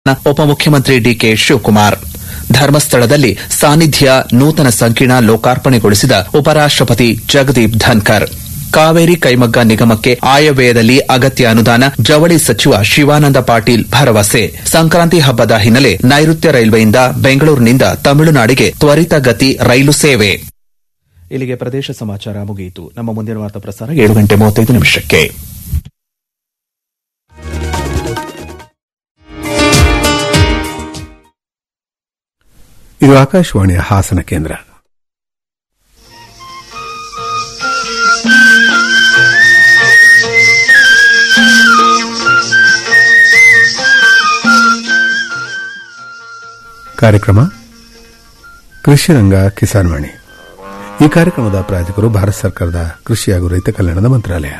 ಉಪಮುಖ್ಯಮಂತ್ರಿ ಡಿಕೆ ಶಿವಕುಮಾರ್ ಧರ್ಮಸ್ಥಳದಲ್ಲಿ ಸಾನ್ನಿಧ್ಯ ನೂತನ ಸಂಕೀರ್ಣ ಲೋಕಾರ್ಪಣೆಗೊಳಿಸಿದ ಉಪರಾಷ್ಟಪತಿ ಜಗದೀಪ್ ಧನ್ಕರ್ ಕಾವೇರಿ ಕೈಮಗ್ಗ ನಿಗಮಕ್ಕೆ ಆಯವ್ಯಯದಲ್ಲಿ ಅಗತ್ಯ ಅನುದಾನ ಜವಳಿ ಸಚಿವ ಶಿವಾನಂದ ಪಾಟೀಲ್ ಭರವಸೆ ಸಂಕ್ರಾಂತಿ ಹಬ್ಬದ ಹಿನ್ನೆಲೆ ನೈಋತ್ಯ ರೈಲ್ವೆಯಿಂದ ಬೆಂಗಳೂರಿನಿಂದ ತಮಿಳುನಾಡಿಗೆ ತ್ವರಿತಗತಿ ರೈಲು ಸೇವೆ ಇಲ್ಲಿಗೆ ಪ್ರದೇಶ ಸಮಾಚಾರ ಮುಗಿಯಿತು ನಮ್ಮ ಮುಂದಿನ ವಾರ್ತಾ ಪ್ರಸಾರ ಏಳು ಗಂಟೆ ಮೂವತ್ತೈದು ನಿಮಿಷಕ್ಕೆ ಇದು ಆಕಾಶವಾಣಿಯ ಹಾಸನ ಕೇಂದ್ರ ಕಾರ್ಯಕ್ರಮ ಕೃಷಿ ರಂಗ ಕಿಸಾನ್ ವಾಣಿ ಈ ಕಾರ್ಯಕ್ರಮದ ಪ್ರಾಯೋಜಕರು ಭಾರತ ಸರ್ಕಾರದ ಕೃಷಿ ಹಾಗೂ ರೈತ ಕಲ್ಯಾಣದ ಮಂತ್ರಾಲಯ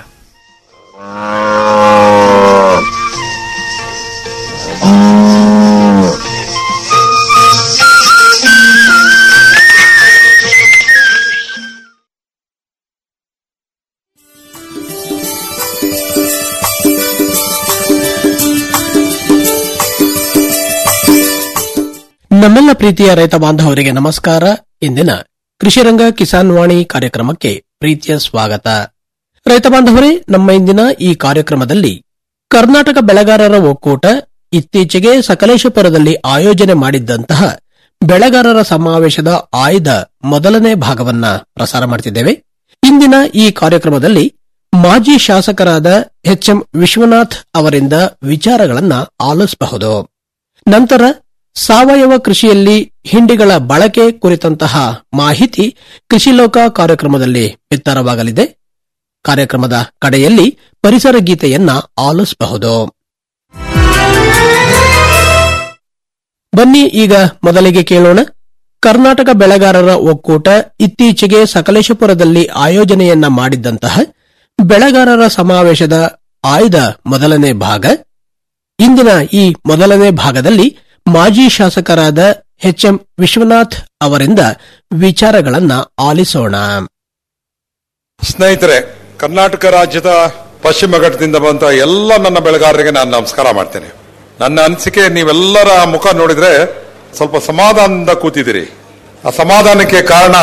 ನಮ್ಮೆಲ್ಲ ಪ್ರೀತಿಯ ರೈತ ಬಾಂಧವರಿಗೆ ನಮಸ್ಕಾರ ಇಂದಿನ ಕೃಷಿರಂಗ ಕಿಸಾನ್ ವಾಣಿ ಕಾರ್ಯಕ್ರಮಕ್ಕೆ ಪ್ರೀತಿಯ ಸ್ವಾಗತ ರೈತ ಬಾಂಧವರೇ ನಮ್ಮ ಇಂದಿನ ಈ ಕಾರ್ಯಕ್ರಮದಲ್ಲಿ ಕರ್ನಾಟಕ ಬೆಳೆಗಾರರ ಒಕ್ಕೂಟ ಇತ್ತೀಚೆಗೆ ಸಕಲೇಶಪುರದಲ್ಲಿ ಆಯೋಜನೆ ಮಾಡಿದ್ದಂತಹ ಬೆಳೆಗಾರರ ಸಮಾವೇಶದ ಆಯ್ದ ಮೊದಲನೇ ಭಾಗವನ್ನ ಪ್ರಸಾರ ಮಾಡ್ತಿದ್ದೇವೆ ಇಂದಿನ ಈ ಕಾರ್ಯಕ್ರಮದಲ್ಲಿ ಮಾಜಿ ಶಾಸಕರಾದ ಎಚ್ ಎಂ ವಿಶ್ವನಾಥ್ ಅವರಿಂದ ವಿಚಾರಗಳನ್ನ ಆಲಿಸಬಹುದು ನಂತರ ಸಾವಯವ ಕೃಷಿಯಲ್ಲಿ ಹಿಂಡಿಗಳ ಬಳಕೆ ಕುರಿತಂತಹ ಮಾಹಿತಿ ಕೃಷಿಲೋಕ ಕಾರ್ಯಕ್ರಮದಲ್ಲಿ ಬಿತ್ತರವಾಗಲಿದೆ ಕಾರ್ಯಕ್ರಮದ ಕಡೆಯಲ್ಲಿ ಪರಿಸರ ಗೀತೆಯನ್ನ ಆಲಿಸಬಹುದು ಬನ್ನಿ ಈಗ ಮೊದಲಿಗೆ ಕೇಳೋಣ ಕರ್ನಾಟಕ ಬೆಳೆಗಾರರ ಒಕ್ಕೂಟ ಇತ್ತೀಚೆಗೆ ಸಕಲೇಶಪುರದಲ್ಲಿ ಆಯೋಜನೆಯನ್ನ ಮಾಡಿದ್ದಂತಹ ಬೆಳೆಗಾರರ ಸಮಾವೇಶದ ಆಯ್ದ ಮೊದಲನೇ ಭಾಗ ಇಂದಿನ ಈ ಮೊದಲನೇ ಭಾಗದಲ್ಲಿ ಮಾಜಿ ಶಾಸಕರಾದ ಎಚ್ ಎಂ ವಿಶ್ವನಾಥ್ ಅವರಿಂದ ವಿಚಾರಗಳನ್ನ ಆಲಿಸೋಣ ಸ್ನೇಹಿತರೆ ಕರ್ನಾಟಕ ರಾಜ್ಯದ ಪಶ್ಚಿಮ ಘಟ್ಟದಿಂದ ಬಂದ ಎಲ್ಲ ನನ್ನ ಬೆಳೆಗಾರರಿಗೆ ನಾನು ನಮಸ್ಕಾರ ಮಾಡ್ತೇನೆ ನನ್ನ ಅನಿಸಿಕೆ ನೀವೆಲ್ಲರ ಮುಖ ನೋಡಿದ್ರೆ ಸ್ವಲ್ಪ ಸಮಾಧಾನದಿಂದ ಕೂತಿದ್ದೀರಿ ಆ ಸಮಾಧಾನಕ್ಕೆ ಕಾರಣ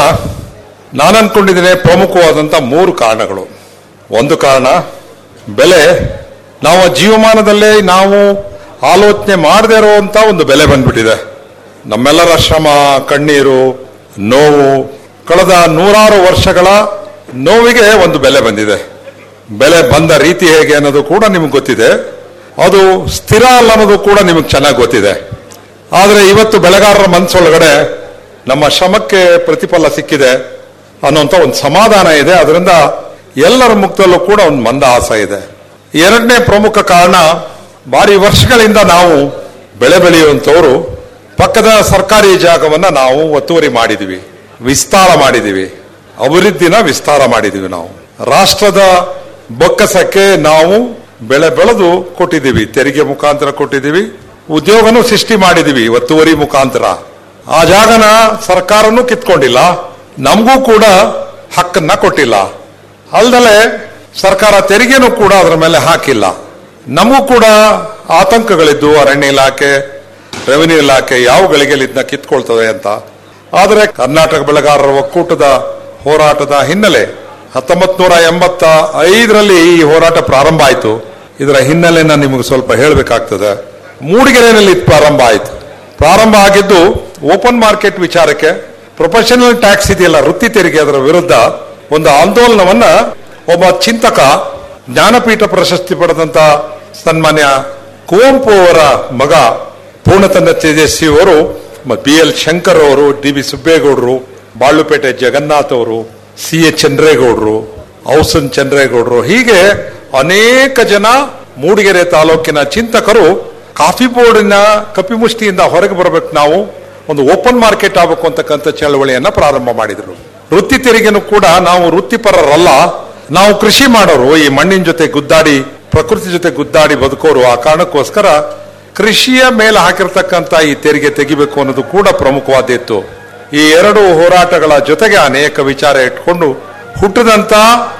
ನಾನು ಅನ್ಕೊಂಡಿದ್ದೇನೆ ಪ್ರಮುಖವಾದಂತ ಮೂರು ಕಾರಣಗಳು ಒಂದು ಕಾರಣ ಬೆಲೆ ನಾವು ಜೀವಮಾನದಲ್ಲೇ ನಾವು ಆಲೋಚನೆ ಮಾಡದೇ ಇರುವಂತ ಒಂದು ಬೆಲೆ ಬಂದ್ಬಿಟ್ಟಿದೆ ನಮ್ಮೆಲ್ಲರ ಶ್ರಮ ಕಣ್ಣೀರು ನೋವು ಕಳೆದ ನೂರಾರು ವರ್ಷಗಳ ನೋವಿಗೆ ಒಂದು ಬೆಲೆ ಬಂದಿದೆ ಬೆಲೆ ಬಂದ ರೀತಿ ಹೇಗೆ ಅನ್ನೋದು ಕೂಡ ನಿಮ್ಗೆ ಗೊತ್ತಿದೆ ಅದು ಸ್ಥಿರ ಅಲ್ಲ ಅನ್ನೋದು ಕೂಡ ನಿಮಗೆ ಚೆನ್ನಾಗಿ ಗೊತ್ತಿದೆ ಆದರೆ ಇವತ್ತು ಬೆಳೆಗಾರರ ಮನಸ್ಸೊಳಗಡೆ ನಮ್ಮ ಶ್ರಮಕ್ಕೆ ಪ್ರತಿಫಲ ಸಿಕ್ಕಿದೆ ಅನ್ನುವಂಥ ಒಂದು ಸಮಾಧಾನ ಇದೆ ಅದರಿಂದ ಎಲ್ಲರ ಮುಖದಲ್ಲೂ ಕೂಡ ಒಂದು ಮಂದಹಾಸ ಇದೆ ಎರಡನೇ ಪ್ರಮುಖ ಕಾರಣ ಭಾರಿ ವರ್ಷಗಳಿಂದ ನಾವು ಬೆಳೆ ಬೆಳೆಯುವಂಥವರು ಪಕ್ಕದ ಸರ್ಕಾರಿ ಜಾಗವನ್ನ ನಾವು ಒತ್ತುವರಿ ಮಾಡಿದೀವಿ ವಿಸ್ತಾರ ಮಾಡಿದೀವಿ ಅಭಿವೃದ್ಧಿನ ವಿಸ್ತಾರ ಮಾಡಿದೀವಿ ನಾವು ರಾಷ್ಟ್ರದ ಬೊಕ್ಕಸಕ್ಕೆ ನಾವು ಬೆಳೆ ಬೆಳೆದು ಕೊಟ್ಟಿದ್ದೀವಿ ತೆರಿಗೆ ಮುಖಾಂತರ ಕೊಟ್ಟಿದ್ದೀವಿ ಉದ್ಯೋಗನೂ ಸೃಷ್ಟಿ ಮಾಡಿದೀವಿ ಒತ್ತುವರಿ ಮುಖಾಂತರ ಆ ಜಾಗನ ಸರ್ಕಾರನೂ ಕಿತ್ಕೊಂಡಿಲ್ಲ ನಮಗೂ ಕೂಡ ಹಕ್ಕನ್ನ ಕೊಟ್ಟಿಲ್ಲ ಅಲ್ದಲೆ ಸರ್ಕಾರ ತೆರಿಗೆನೂ ಕೂಡ ಅದರ ಮೇಲೆ ಹಾಕಿಲ್ಲ ನಮಗೂ ಕೂಡ ಆತಂಕಗಳಿದ್ದು ಅರಣ್ಯ ಇಲಾಖೆ ರೆವಿನ್ಯೂ ಇಲಾಖೆ ಯಾವ ಗಳಿಗೆಯಲ್ಲಿ ಇದನ್ನ ಕಿತ್ಕೊಳ್ತದೆ ಅಂತ ಆದರೆ ಕರ್ನಾಟಕ ಬೆಳೆಗಾರರ ಒಕ್ಕೂಟದ ಹೋರಾಟದ ಹಿನ್ನೆಲೆ ಹತ್ತೊಂಬತ್ ನೂರ ಎಂಬತ್ತ ಐದರಲ್ಲಿ ಈ ಹೋರಾಟ ಪ್ರಾರಂಭ ಆಯಿತು ಇದರ ಹಿನ್ನೆಲೆನ ನಿಮಗೆ ಸ್ವಲ್ಪ ಹೇಳಬೇಕಾಗ್ತದೆ ಮೂಡಿಗೆರೆಯಲ್ಲಿ ಇದು ಪ್ರಾರಂಭ ಆಯಿತು ಪ್ರಾರಂಭ ಆಗಿದ್ದು ಓಪನ್ ಮಾರ್ಕೆಟ್ ವಿಚಾರಕ್ಕೆ ಪ್ರೊಫೆಷನಲ್ ಟ್ಯಾಕ್ಸ್ ಇದೆಯಲ್ಲ ವೃತ್ತಿ ತೆರಿಗೆ ಅದರ ವಿರುದ್ಧ ಒಂದು ಆಂದೋಲನವನ್ನ ಒಬ್ಬ ಚಿಂತಕ ಜ್ಞಾನಪೀಠ ಪ್ರಶಸ್ತಿ ಪಡೆದಂತ ಸನ್ಮಾನ್ಯ ಕುವೆಂಪು ಅವರ ಮಗ ಪೂರ್ಣತನ ತೇಜಸ್ವಿ ಅವರು ಬಿ ಎಲ್ ಶಂಕರ್ ಅವರು ಡಿ ಬಿ ಸುಬ್ಬೇಗೌಡರು ಬಾಳುಪೇಟೆ ಜಗನ್ನಾಥ್ ಅವರು ಸಿ ಎಚ್ ಚಂದ್ರೇಗೌಡರು ಔಸನ್ ಚಂದ್ರೇಗೌಡರು ಹೀಗೆ ಅನೇಕ ಜನ ಮೂಡಿಗೆರೆ ತಾಲೂಕಿನ ಚಿಂತಕರು ಕಾಫಿ ಬೋರ್ಡಿನ ಕಪಿಮುಷ್ಟಿಯಿಂದ ಹೊರಗೆ ಬರಬೇಕು ನಾವು ಒಂದು ಓಪನ್ ಮಾರ್ಕೆಟ್ ಆಗಬೇಕು ಅಂತಕ್ಕಂಥ ಚಳವಳಿಯನ್ನ ಪ್ರಾರಂಭ ಮಾಡಿದರು ವೃತ್ತಿ ತೆರಿಗೆನೂ ಕೂಡ ನಾವು ವೃತ್ತಿಪರರಲ್ಲ ನಾವು ಕೃಷಿ ಮಾಡೋರು ಈ ಮಣ್ಣಿನ ಜೊತೆ ಗುದ್ದಾಡಿ ಪ್ರಕೃತಿ ಜೊತೆ ಗುದ್ದಾಡಿ ಬದುಕೋರು ಆ ಕಾರಣಕ್ಕೋಸ್ಕರ ಕೃಷಿಯ ಮೇಲೆ ಹಾಕಿರ್ತಕ್ಕಂಥ ಈ ತೆರಿಗೆ ತೆಗಿಬೇಕು ಅನ್ನೋದು ಕೂಡ ಪ್ರಮುಖವಾದಿತ್ತು ಈ ಎರಡು ಹೋರಾಟಗಳ ಜೊತೆಗೆ ಅನೇಕ ವಿಚಾರ ಇಟ್ಕೊಂಡು ಹುಟ್ಟಿದಂತ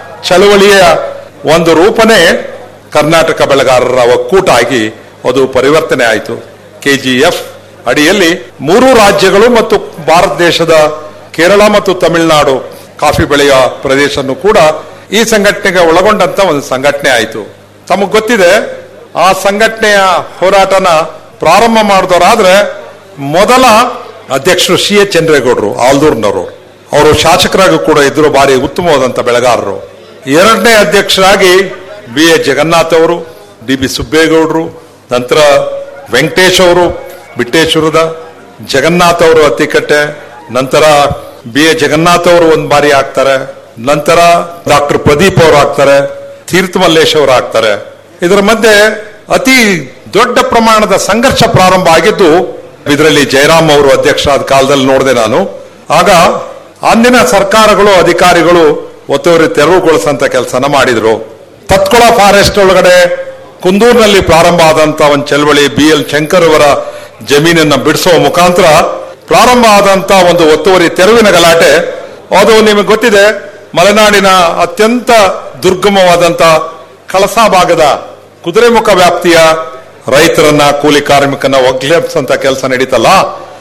ಚಳವಳಿಯ ಒಂದು ರೂಪನೇ ಕರ್ನಾಟಕ ಬೆಳೆಗಾರರ ಒಕ್ಕೂಟ ಆಗಿ ಅದು ಪರಿವರ್ತನೆ ಆಯಿತು ಕೆಜಿಎಫ್ ಅಡಿಯಲ್ಲಿ ಮೂರು ರಾಜ್ಯಗಳು ಮತ್ತು ಭಾರತ ದೇಶದ ಕೇರಳ ಮತ್ತು ತಮಿಳುನಾಡು ಕಾಫಿ ಬೆಳೆಯ ಪ್ರದೇಶವನ್ನು ಕೂಡ ಈ ಸಂಘಟನೆಗೆ ಒಳಗೊಂಡಂತ ಒಂದು ಸಂಘಟನೆ ಆಯಿತು ತಮಗೆ ಗೊತ್ತಿದೆ ಆ ಸಂಘಟನೆಯ ಹೋರಾಟನ ಪ್ರಾರಂಭ ಮಾಡಿದವರಾದ್ರೆ ಮೊದಲ ಅಧ್ಯಕ್ಷರು ಸಿ ಎಚ್ ಚಂದ್ರೇಗೌಡರು ಆಲ್ದೂರ್ನವರು ಅವರು ಶಾಸಕರಾಗಿ ಕೂಡ ಇದ್ರು ಬಾರಿ ಉತ್ತಮವಾದಂತ ಬೆಳೆಗಾರರು ಎರಡನೇ ಅಧ್ಯಕ್ಷರಾಗಿ ಬಿ ಎ ಜಗನ್ನಾಥ್ ಅವರು ಡಿ ಬಿ ಸುಬ್ಬೇಗೌಡರು ನಂತರ ವೆಂಕಟೇಶ್ ಅವರು ಬಿಟ್ಟೇಶ್ವರದ ಜಗನ್ನಾಥ್ ಅವರು ಅತ್ತಿಕಟ್ಟೆ ನಂತರ ಬಿ ಎ ಜಗನ್ನಾಥ್ ಅವರು ಒಂದು ಬಾರಿ ಆಗ್ತಾರೆ ನಂತರ ಡಾಕ್ಟರ್ ಪ್ರದೀಪ್ ಅವರು ಆಗ್ತಾರೆ ತೀರ್ಥ ಮಲ್ಲೇಶ್ ಅವರು ಆಗ್ತಾರೆ ಇದರ ಮಧ್ಯೆ ಅತಿ ದೊಡ್ಡ ಪ್ರಮಾಣದ ಸಂಘರ್ಷ ಪ್ರಾರಂಭ ಆಗಿದ್ದು ಇದರಲ್ಲಿ ಜಯರಾಮ್ ಅವರು ಅಧ್ಯಕ್ಷರಾದ ಕಾಲದಲ್ಲಿ ನೋಡಿದೆ ನಾನು ಆಗ ಅಂದಿನ ಸರ್ಕಾರಗಳು ಅಧಿಕಾರಿಗಳು ಒತ್ತುವರಿ ತೆರವುಗೊಳಿಸಂತ ಕೆಲಸನ ಮಾಡಿದ್ರು ತತ್ಕೊಳ ಫಾರೆಸ್ಟ್ ಒಳಗಡೆ ಕುಂದೂರಿನಲ್ಲಿ ಪ್ರಾರಂಭ ಆದಂತ ಒಂದು ಚಳವಳಿ ಬಿ ಎಲ್ ಶಂಕರ್ ಅವರ ಜಮೀನನ್ನ ಬಿಡಿಸುವ ಮುಖಾಂತರ ಪ್ರಾರಂಭ ಆದಂತ ಒಂದು ಒತ್ತುವರಿ ತೆರವಿನ ಗಲಾಟೆ ಅದು ನಿಮಗೆ ಗೊತ್ತಿದೆ ಮಲೆನಾಡಿನ ಅತ್ಯಂತ ದುರ್ಗಮವಾದಂತ ಕಳಸಾ ಭಾಗದ ಕುದುರೆಮುಖ ವ್ಯಾಪ್ತಿಯ ರೈತರನ್ನ ಕೂಲಿ ಕಾರ್ಮಿಕನ ಒಗ್ಲೆಪ್ಸಂತ ಕೆಲಸ ನಡೀತಲ್ಲ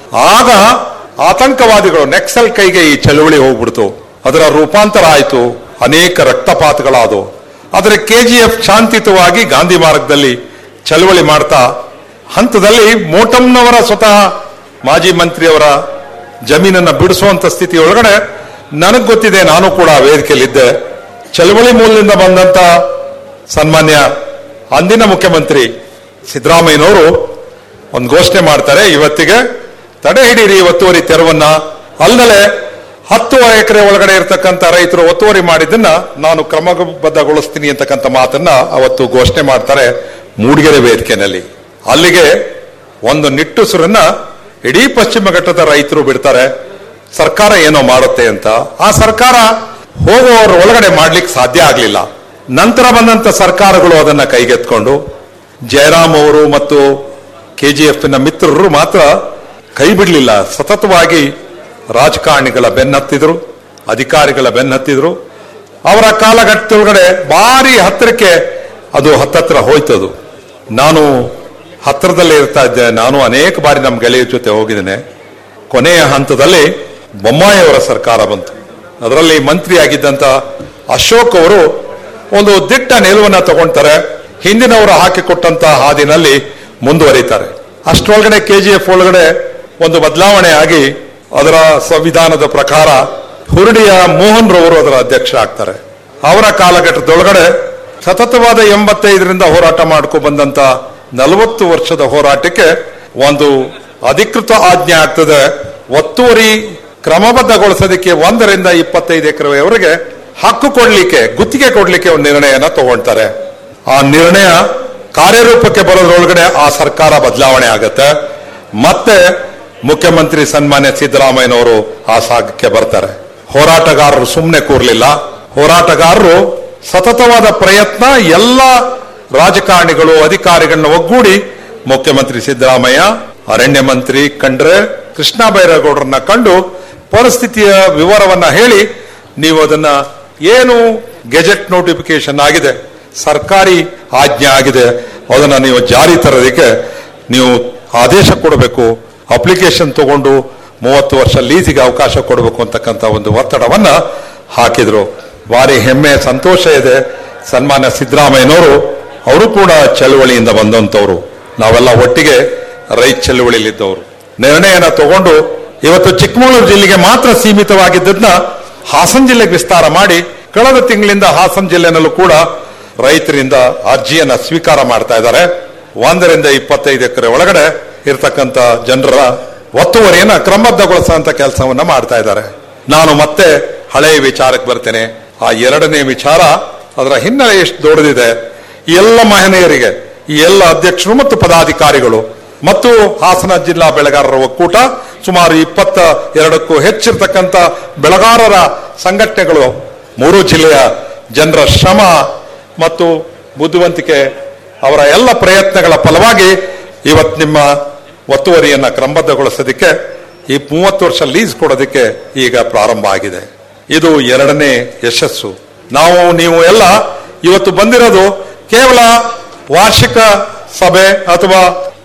ಆಗ ಆತಂಕವಾದಿಗಳು ನೆಕ್ಸಲ್ ಕೈಗೆ ಈ ಚಳವಳಿ ಹೋಗ್ಬಿಡ್ತು ಅದರ ರೂಪಾಂತರ ಆಯಿತು ಅನೇಕ ರಕ್ತಪಾತಗಳಾದವು ಆದರೆ ಕೆಜಿಎಫ್ ಶಾಂತಿಯುತವಾಗಿ ಗಾಂಧಿ ಮಾರ್ಗದಲ್ಲಿ ಚಳವಳಿ ಮಾಡ್ತಾ ಹಂತದಲ್ಲಿ ಮೋಟಂನವರ ಸ್ವತಃ ಮಾಜಿ ಮಂತ್ರಿಯವರ ಜಮೀನನ್ನ ಬಿಡಿಸುವಂತ ಸ್ಥಿತಿ ಒಳಗಡೆ ನನಗ್ ಗೊತ್ತಿದೆ ನಾನು ಕೂಡ ಆ ವೇದಿಕೆಯಲ್ಲಿದ್ದೆ ಚಳವಳಿ ಮೂಲದಿಂದ ಬಂದಂತ ಸನ್ಮಾನ್ಯ ಅಂದಿನ ಮುಖ್ಯಮಂತ್ರಿ ಸಿದ್ದರಾಮಯ್ಯನವರು ಒಂದು ಘೋಷಣೆ ಮಾಡ್ತಾರೆ ಇವತ್ತಿಗೆ ತಡೆ ಹಿಡೀರಿ ಒತ್ತುವರಿ ತೆರವನ್ನ ಅಲ್ಲದೆ ಹತ್ತು ಎಕರೆ ಒಳಗಡೆ ಇರತಕ್ಕಂತ ರೈತರು ಒತ್ತುವರಿ ಮಾಡಿದ್ದನ್ನ ನಾನು ಕ್ರಮಬದ್ಧಗೊಳಿಸ್ತೀನಿ ಅಂತಕ್ಕಂಥ ಮಾತನ್ನ ಅವತ್ತು ಘೋಷಣೆ ಮಾಡ್ತಾರೆ ಮೂಡಿಗೆರೆ ವೇದಿಕೆಯಲ್ಲಿ ಅಲ್ಲಿಗೆ ಒಂದು ನಿಟ್ಟುಸುರನ್ನ ಇಡೀ ಪಶ್ಚಿಮ ಘಟ್ಟದ ರೈತರು ಬಿಡ್ತಾರೆ ಸರ್ಕಾರ ಏನೋ ಮಾಡುತ್ತೆ ಅಂತ ಆ ಸರ್ಕಾರ ಹೋಗುವವರ ಒಳಗಡೆ ಮಾಡ್ಲಿಕ್ಕೆ ಸಾಧ್ಯ ಆಗಲಿಲ್ಲ ನಂತರ ಬಂದಂತ ಸರ್ಕಾರಗಳು ಅದನ್ನ ಕೈಗೆತ್ಕೊಂಡು ಜಯರಾಮ್ ಅವರು ಮತ್ತು ಕೆಜಿಎಫ್ ನ ಮಿತ್ರರು ಮಾತ್ರ ಕೈ ಬಿಡಲಿಲ್ಲ ಸತತವಾಗಿ ರಾಜಕಾರಣಿಗಳ ಬೆನ್ನತ್ತಿದ್ರು ಅಧಿಕಾರಿಗಳ ಬೆನ್ನತ್ತಿದ್ರು ಅವರ ಕಾಲಘಟ್ಟದೊಳಗಡೆ ಭಾರಿ ಹತ್ತಿರಕ್ಕೆ ಅದು ಹತ್ತತ್ರ ಹೋಯ್ತದು ನಾನು ಹತ್ತಿರದಲ್ಲೇ ಇರ್ತಾ ಇದ್ದೆ ನಾನು ಅನೇಕ ಬಾರಿ ನಮ್ಮ ಗೆಳೆಯರ ಜೊತೆ ಹೋಗಿದ್ದೇನೆ ಕೊನೆಯ ಹಂತದಲ್ಲಿ ಬೊಮ್ಮಾಯಿಯವರ ಸರ್ಕಾರ ಬಂತು ಅದರಲ್ಲಿ ಮಂತ್ರಿ ಆಗಿದ್ದಂತ ಅಶೋಕ್ ಅವರು ಒಂದು ದಿಟ್ಟ ನಿಲುವನ್ನ ತಗೊಳ್ತಾರೆ ಹಿಂದಿನವರು ಹಾಕಿಕೊಟ್ಟಂತ ಹಾದಿನಲ್ಲಿ ಮುಂದುವರಿತಾರೆ ಅಷ್ಟರೊಳಗಡೆ ಕೆಜಿಎಫ್ ಒಳಗಡೆ ಒಂದು ಬದಲಾವಣೆ ಆಗಿ ಅದರ ಸಂವಿಧಾನದ ಪ್ರಕಾರ ಹುರುಡಿಯ ಮೋಹನ್ ರವರು ಅದರ ಅಧ್ಯಕ್ಷ ಆಗ್ತಾರೆ ಅವರ ಕಾಲಘಟ್ಟದೊಳಗಡೆ ಸತತವಾದ ಎಂಬತ್ತೈದರಿಂದ ಹೋರಾಟ ಮಾಡ್ಕೊ ಬಂದಂತ ನಲವತ್ತು ವರ್ಷದ ಹೋರಾಟಕ್ಕೆ ಒಂದು ಅಧಿಕೃತ ಆಜ್ಞೆ ಆಗ್ತದೆ ಒತ್ತುವರಿ ಕ್ರಮಬದ್ಧಗೊಳಿಸೋದಕ್ಕೆ ಒಂದರಿಂದ ಇಪ್ಪತ್ತೈದು ಎಕರೆವರೆಗೆ ಹಕ್ಕು ಕೊಡ್ಲಿಕ್ಕೆ ಗುತ್ತಿಗೆ ಕೊಡ್ಲಿಕ್ಕೆ ಒಂದು ನಿರ್ಣಯನ ತಗೊಳ್ತಾರೆ ಆ ನಿರ್ಣಯ ಕಾರ್ಯರೂಪಕ್ಕೆ ಬರೋದ್ರೊಳಗಡೆ ಆ ಸರ್ಕಾರ ಬದಲಾವಣೆ ಆಗತ್ತೆ ಮತ್ತೆ ಮುಖ್ಯಮಂತ್ರಿ ಸನ್ಮಾನ್ಯ ಸಿದ್ದರಾಮಯ್ಯನವರು ಆ ಸಾಗಕ್ಕೆ ಬರ್ತಾರೆ ಹೋರಾಟಗಾರರು ಸುಮ್ಮನೆ ಕೂರ್ಲಿಲ್ಲ ಹೋರಾಟಗಾರರು ಸತತವಾದ ಪ್ರಯತ್ನ ಎಲ್ಲ ರಾಜಕಾರಣಿಗಳು ಅಧಿಕಾರಿಗಳನ್ನ ಒಗ್ಗೂಡಿ ಮುಖ್ಯಮಂತ್ರಿ ಸಿದ್ದರಾಮಯ್ಯ ಅರಣ್ಯ ಮಂತ್ರಿ ಕಂಡ್ರೆ ಕೃಷ್ಣ ಬೈರೇಗೌಡರನ್ನ ಕಂಡು ಪರಿಸ್ಥಿತಿಯ ವಿವರವನ್ನ ಹೇಳಿ ನೀವು ಅದನ್ನ ಏನು ಗೆಜೆಟ್ ನೋಟಿಫಿಕೇಶನ್ ಆಗಿದೆ ಸರ್ಕಾರಿ ಆಜ್ಞೆ ಆಗಿದೆ ಅದನ್ನ ನೀವು ಜಾರಿ ತರೋದಕ್ಕೆ ನೀವು ಆದೇಶ ಕೊಡಬೇಕು ಅಪ್ಲಿಕೇಶನ್ ತಗೊಂಡು ಮೂವತ್ತು ವರ್ಷ ಲೀಸಿಗೆ ಅವಕಾಶ ಕೊಡಬೇಕು ಅಂತಕ್ಕಂಥ ಒಂದು ಒತ್ತಡವನ್ನ ಹಾಕಿದ್ರು ಭಾರಿ ಹೆಮ್ಮೆ ಸಂತೋಷ ಇದೆ ಸನ್ಮಾನ್ಯ ಸಿದ್ದರಾಮಯ್ಯನವರು ಅವರು ಕೂಡ ಚಳುವಳಿಯಿಂದ ಬಂದಂತವರು ನಾವೆಲ್ಲ ಒಟ್ಟಿಗೆ ರೈತ ಚಳುವಳಿಯಲ್ಲಿದ್ದವರು ನಿರ್ಣಯನ ತಗೊಂಡು ಇವತ್ತು ಚಿಕ್ಕಮಗಳೂರು ಜಿಲ್ಲೆಗೆ ಮಾತ್ರ ಸೀಮಿತವಾಗಿದ್ದನ್ನ ಹಾಸನ ಜಿಲ್ಲೆಗೆ ವಿಸ್ತಾರ ಮಾಡಿ ಕಳೆದ ತಿಂಗಳಿಂದ ಹಾಸನ ಜಿಲ್ಲೆನಲ್ಲೂ ಕೂಡ ರೈತರಿಂದ ಅರ್ಜಿಯನ್ನ ಸ್ವೀಕಾರ ಮಾಡ್ತಾ ಇದ್ದಾರೆ ಒಂದರಿಂದ ಇಪ್ಪತ್ತೈದು ಎಕರೆ ಒಳಗಡೆ ಇರತಕ್ಕಂತ ಜನರ ಒತ್ತುವರಿಯನ್ನ ಕ್ರಮಬದ್ಧಗೊಳಿಸುವಂತ ಕೆಲಸವನ್ನ ಮಾಡ್ತಾ ಇದ್ದಾರೆ ನಾನು ಮತ್ತೆ ಹಳೆಯ ವಿಚಾರಕ್ಕೆ ಬರ್ತೇನೆ ಆ ಎರಡನೇ ವಿಚಾರ ಅದರ ಹಿನ್ನೆಲೆ ಎಷ್ಟು ದೊಡ್ಡದಿದೆ ಈ ಎಲ್ಲ ಮಹನೀಯರಿಗೆ ಈ ಎಲ್ಲ ಅಧ್ಯಕ್ಷರು ಮತ್ತು ಪದಾಧಿಕಾರಿಗಳು ಮತ್ತು ಹಾಸನ ಜಿಲ್ಲಾ ಬೆಳೆಗಾರರ ಒಕ್ಕೂಟ ಸುಮಾರು ಇಪ್ಪತ್ತ ಎರಡಕ್ಕೂ ಹೆಚ್ಚಿರ್ತಕ್ಕಂಥ ಬೆಳೆಗಾರರ ಸಂಘಟನೆಗಳು ಮೂರು ಜಿಲ್ಲೆಯ ಜನರ ಶ್ರಮ ಮತ್ತು ಬುದ್ಧಿವಂತಿಕೆ ಅವರ ಎಲ್ಲ ಪ್ರಯತ್ನಗಳ ಫಲವಾಗಿ ಇವತ್ತು ನಿಮ್ಮ ಒತ್ತುವರಿಯನ್ನ ಕ್ರಮಬದ್ಧಗೊಳಿಸೋದಕ್ಕೆ ಈ ಮೂವತ್ತು ವರ್ಷ ಲೀಸ್ ಕೊಡೋದಕ್ಕೆ ಈಗ ಪ್ರಾರಂಭ ಆಗಿದೆ ಇದು ಎರಡನೇ ಯಶಸ್ಸು ನಾವು ನೀವು ಎಲ್ಲ ಇವತ್ತು ಬಂದಿರೋದು ಕೇವಲ ವಾರ್ಷಿಕ ಸಭೆ ಅಥವಾ